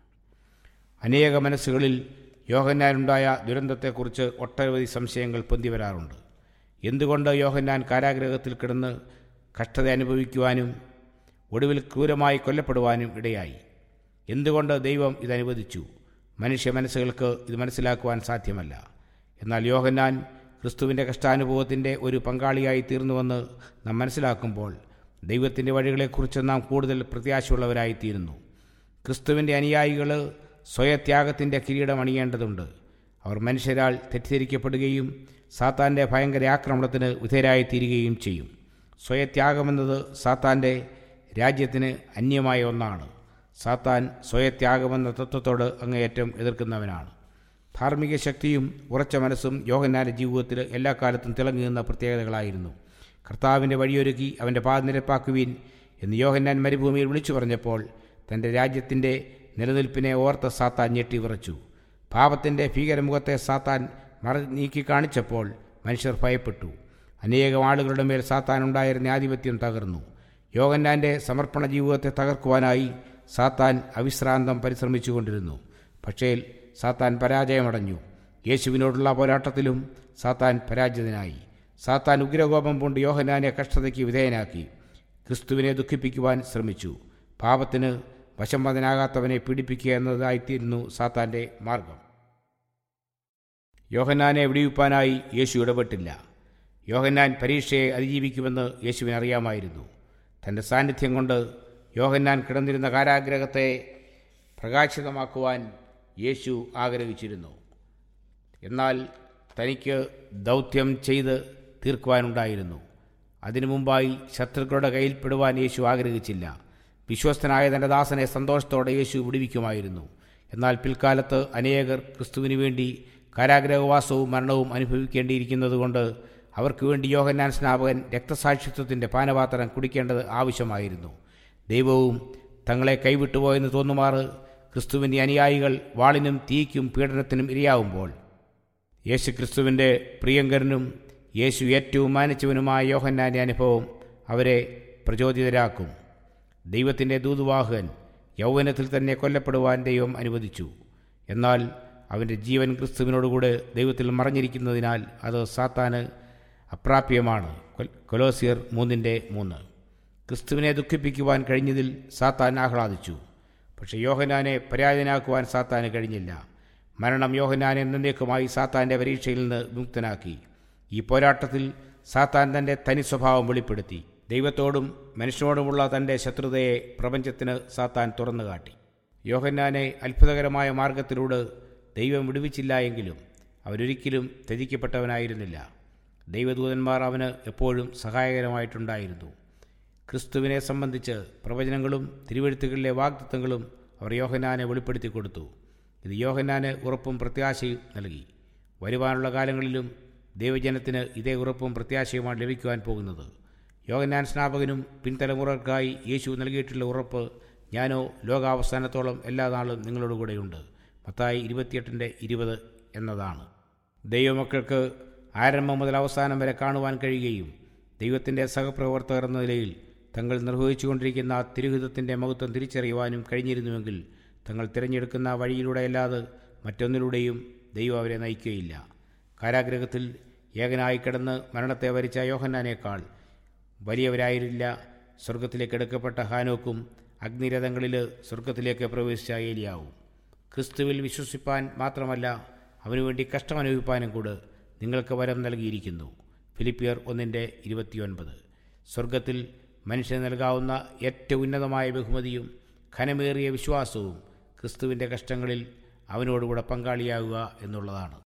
അനേക മനസ്സുകളിൽ യോഹന്നാനുണ്ടായ ദുരന്തത്തെക്കുറിച്ച് ഒട്ടനവധി സംശയങ്ങൾ പൊന്തി വരാറുണ്ട് എന്തുകൊണ്ട് യോഹന്നാൻ കാരാഗ്രഹത്തിൽ കിടന്ന് കഷ്ടത അനുഭവിക്കുവാനും ഒടുവിൽ ക്രൂരമായി കൊല്ലപ്പെടുവാനും ഇടയായി എന്തുകൊണ്ട് ദൈവം ഇതനുവദിച്ചു മനുഷ്യ മനസ്സുകൾക്ക് ഇത് മനസ്സിലാക്കുവാൻ സാധ്യമല്ല എന്നാൽ യോഹന്നാൻ ക്രിസ്തുവിൻ്റെ കഷ്ടാനുഭവത്തിൻ്റെ ഒരു പങ്കാളിയായി തീർന്നുവെന്ന് നാം മനസ്സിലാക്കുമ്പോൾ ദൈവത്തിൻ്റെ വഴികളെക്കുറിച്ച് നാം കൂടുതൽ പ്രത്യാശയുള്ളവരായിത്തീരുന്നു ക്രിസ്തുവിൻ്റെ അനുയായികൾ സ്വയത്യാഗത്തിൻ്റെ കിരീടം അണിയേണ്ടതുണ്ട് അവർ മനുഷ്യരാൽ തെറ്റിദ്ധരിക്കപ്പെടുകയും സാത്താൻ്റെ ഭയങ്കര ആക്രമണത്തിന് വിധേയരായിത്തീരുകയും ചെയ്യും സ്വയത്യാഗമെന്നത് സാത്താൻ്റെ രാജ്യത്തിന് അന്യമായ ഒന്നാണ് സാത്താൻ സ്വയത്യാഗമെന്ന തത്വത്തോട് അങ്ങേയറ്റം എതിർക്കുന്നവനാണ് ധാർമ്മിക ശക്തിയും ഉറച്ച മനസ്സും യോഹന്നാൻ്റെ ജീവിതത്തിൽ എല്ലാ കാലത്തും തിളങ്ങി നിന്ന പ്രത്യേകതകളായിരുന്നു കർത്താവിൻ്റെ വഴിയൊരുക്കി അവൻ്റെ പാതനിരപ്പാക്കുവീൻ എന്ന് യോഹന്നാൻ മരുഭൂമിയിൽ വിളിച്ചു പറഞ്ഞപ്പോൾ തൻ്റെ രാജ്യത്തിൻ്റെ നിലനിൽപ്പിനെ ഓർത്ത് സാത്താൻ ഞെട്ടി വിറച്ചു പാപത്തിൻ്റെ ഭീകരമുഖത്തെ സാത്താൻ മറ നീക്കി കാണിച്ചപ്പോൾ മനുഷ്യർ ഭയപ്പെട്ടു അനേകം ആളുകളുടെ മേൽ സാത്താൻ ഉണ്ടായിരുന്ന ആധിപത്യം തകർന്നു യോഗന്നാൻ്റെ സമർപ്പണ ജീവിതത്തെ തകർക്കുവാനായി സാത്താൻ അവിശ്രാന്തം പരിശ്രമിച്ചുകൊണ്ടിരുന്നു പക്ഷേ സാത്താൻ പരാജയമടഞ്ഞു യേശുവിനോടുള്ള പോരാട്ടത്തിലും സാത്താൻ പരാജിതനായി സാത്താൻ ഉഗ്രകോപം കൊണ്ട് യോഹനാനെ കഷ്ടതയ്ക്ക് വിധേയനാക്കി ക്രിസ്തുവിനെ ദുഃഖിപ്പിക്കുവാൻ ശ്രമിച്ചു പാപത്തിന് വശംവദനാകാത്തവനെ പീഡിപ്പിക്കുക എന്നതായിത്തീരുന്നു സാത്താൻ്റെ മാർഗം യോഹന്നാനെ വെടിവെപ്പാനായി യേശു ഇടപെട്ടില്ല യോഹന്നാൻ പരീക്ഷയെ അതിജീവിക്കുമെന്ന് യേശുവിന് അറിയാമായിരുന്നു തൻ്റെ സാന്നിധ്യം കൊണ്ട് യോഹന്നാൻ കിടന്നിരുന്ന കാരാഗ്രഹത്തെ പ്രകാശിതമാക്കുവാൻ യേശു ആഗ്രഹിച്ചിരുന്നു എന്നാൽ തനിക്ക് ദൗത്യം ചെയ്ത് തീർക്കുവാനുണ്ടായിരുന്നു അതിനു മുമ്പായി ശത്രുക്കളുടെ കയ്യിൽപ്പെടുവാൻ യേശു ആഗ്രഹിച്ചില്ല വിശ്വസ്തനായ തൻ്റെ ദാസനെ സന്തോഷത്തോടെ യേശു വിടുവിക്കുമായിരുന്നു എന്നാൽ പിൽക്കാലത്ത് അനേകർ ക്രിസ്തുവിന് വേണ്ടി കാരാഗ്രഹവാസവും മരണവും അനുഭവിക്കേണ്ടിയിരിക്കുന്നതുകൊണ്ട് അവർക്ക് വേണ്ടി യോഹന്നാൻ സ്നാപകൻ രക്തസാക്ഷിത്വത്തിൻ്റെ പാനപാത്രം കുടിക്കേണ്ടത് ആവശ്യമായിരുന്നു ദൈവവും തങ്ങളെ കൈവിട്ടുപോയെന്ന് തോന്നുമാറ് ക്രിസ്തുവിൻ്റെ അനുയായികൾ വാളിനും തീയ്ക്കും പീഡനത്തിനും ഇരയാവുമ്പോൾ യേശു ക്രിസ്തുവിൻ്റെ പ്രിയങ്കരനും യേശു ഏറ്റവും മാനിച്ചവനുമായ യോഹന്നാൻ്റെ അനുഭവം അവരെ പ്രചോദിതരാക്കും ദൈവത്തിൻ്റെ ദൂതുവാഹകൻ യൗവനത്തിൽ തന്നെ കൊല്ലപ്പെടുവാൻ ദൈവം അനുവദിച്ചു എന്നാൽ അവൻ്റെ ജീവൻ ക്രിസ്തുവിനോടുകൂടെ ദൈവത്തിൽ മറഞ്ഞിരിക്കുന്നതിനാൽ അത് സാത്താന് അപ്രാപ്യമാണ് കൊലോസിയർ മൂന്നിൻ്റെ മൂന്ന് ക്രിസ്തുവിനെ ദുഃഖിപ്പിക്കുവാൻ കഴിഞ്ഞതിൽ സാത്താൻ ആഹ്ലാദിച്ചു പക്ഷേ യോഹനാനെ പരാജയനാക്കുവാൻ സാത്താന് കഴിഞ്ഞില്ല മരണം യോഹനാനെ എന്നേക്കുമായി സാത്താൻ്റെ പരീക്ഷയിൽ നിന്ന് വിമുക്തനാക്കി ഈ പോരാട്ടത്തിൽ സാത്താൻ തൻ്റെ തനി സ്വഭാവം വെളിപ്പെടുത്തി ദൈവത്തോടും മനുഷ്യനോടുമുള്ള തൻ്റെ ശത്രുതയെ പ്രപഞ്ചത്തിന് സാത്താൻ തുറന്നു കാട്ടി യോഹന്നാനെ അത്ഭുതകരമായ മാർഗത്തിലൂടെ ദൈവം വിടുവിച്ചില്ല എങ്കിലും അവരൊരിക്കലും ത്യജിക്കപ്പെട്ടവനായിരുന്നില്ല ദൈവദൂതന്മാർ അവന് എപ്പോഴും സഹായകരമായിട്ടുണ്ടായിരുന്നു ക്രിസ്തുവിനെ സംബന്ധിച്ച് പ്രവചനങ്ങളും തിരുവഴുത്തുകളിലെ വാഗ്ദത്വങ്ങളും അവർ യോഹന്നാനെ വെളിപ്പെടുത്തി കൊടുത്തു ഇത് യോഹന്നാന് ഉറപ്പും പ്രത്യാശയും നൽകി വരുവാനുള്ള കാലങ്ങളിലും ദൈവജനത്തിന് ഇതേ ഉറപ്പും പ്രത്യാശയുമാണ് ലഭിക്കുവാൻ പോകുന്നത് യോഹന്നാൻ സ്നാപകനും പിൻതലമുറക്കായി യേശു നൽകിയിട്ടുള്ള ഉറപ്പ് ഞാനോ ലോകാവസാനത്തോളം എല്ലാ നാളും നിങ്ങളോട് കൂടെയുണ്ട് മത്തായി ഇരുപത്തിയെട്ടിൻ്റെ ഇരുപത് എന്നതാണ് ദൈവമക്കൾക്ക് ആരംഭം മുതൽ അവസാനം വരെ കാണുവാൻ കഴിയുകയും ദൈവത്തിൻ്റെ സഹപ്രവർത്തകർ എന്ന നിലയിൽ തങ്ങൾ നിർവഹിച്ചുകൊണ്ടിരിക്കുന്ന തിരുഹിതത്തിൻ്റെ മഹത്വം തിരിച്ചറിയുവാനും കഴിഞ്ഞിരുന്നുവെങ്കിൽ തങ്ങൾ തിരഞ്ഞെടുക്കുന്ന വഴിയിലൂടെ അല്ലാതെ മറ്റൊന്നിലൂടെയും ദൈവം അവരെ നയിക്കുകയില്ല കാരാഗ്രഹത്തിൽ ഏകനായി കിടന്ന് മരണത്തെ വരിച്ച യോഹന്നാനേക്കാൾ വലിയവരായിരുന്നില്ല സ്വർഗത്തിലേക്ക് എടുക്കപ്പെട്ട ഹാനോക്കും അഗ്നിരഥങ്ങളിൽ സ്വർഗത്തിലേക്ക് പ്രവേശിച്ച ഏലിയാവും ക്രിസ്തുവിൽ വിശ്വസിപ്പാൻ മാത്രമല്ല അവനുവേണ്ടി കഷ്ടമനുഭവിപ്പാനും കൂടെ നിങ്ങൾക്ക് വരം നൽകിയിരിക്കുന്നു ഫിലിപ്പിയർ ഒന്നിൻ്റെ ഇരുപത്തിയൊൻപത് സ്വർഗത്തിൽ മനുഷ്യന് നൽകാവുന്ന ഏറ്റവും ഉന്നതമായ ബഹുമതിയും ഘനമേറിയ വിശ്വാസവും ക്രിസ്തുവിൻ്റെ കഷ്ടങ്ങളിൽ അവനോടുകൂടെ പങ്കാളിയാകുക എന്നുള്ളതാണ്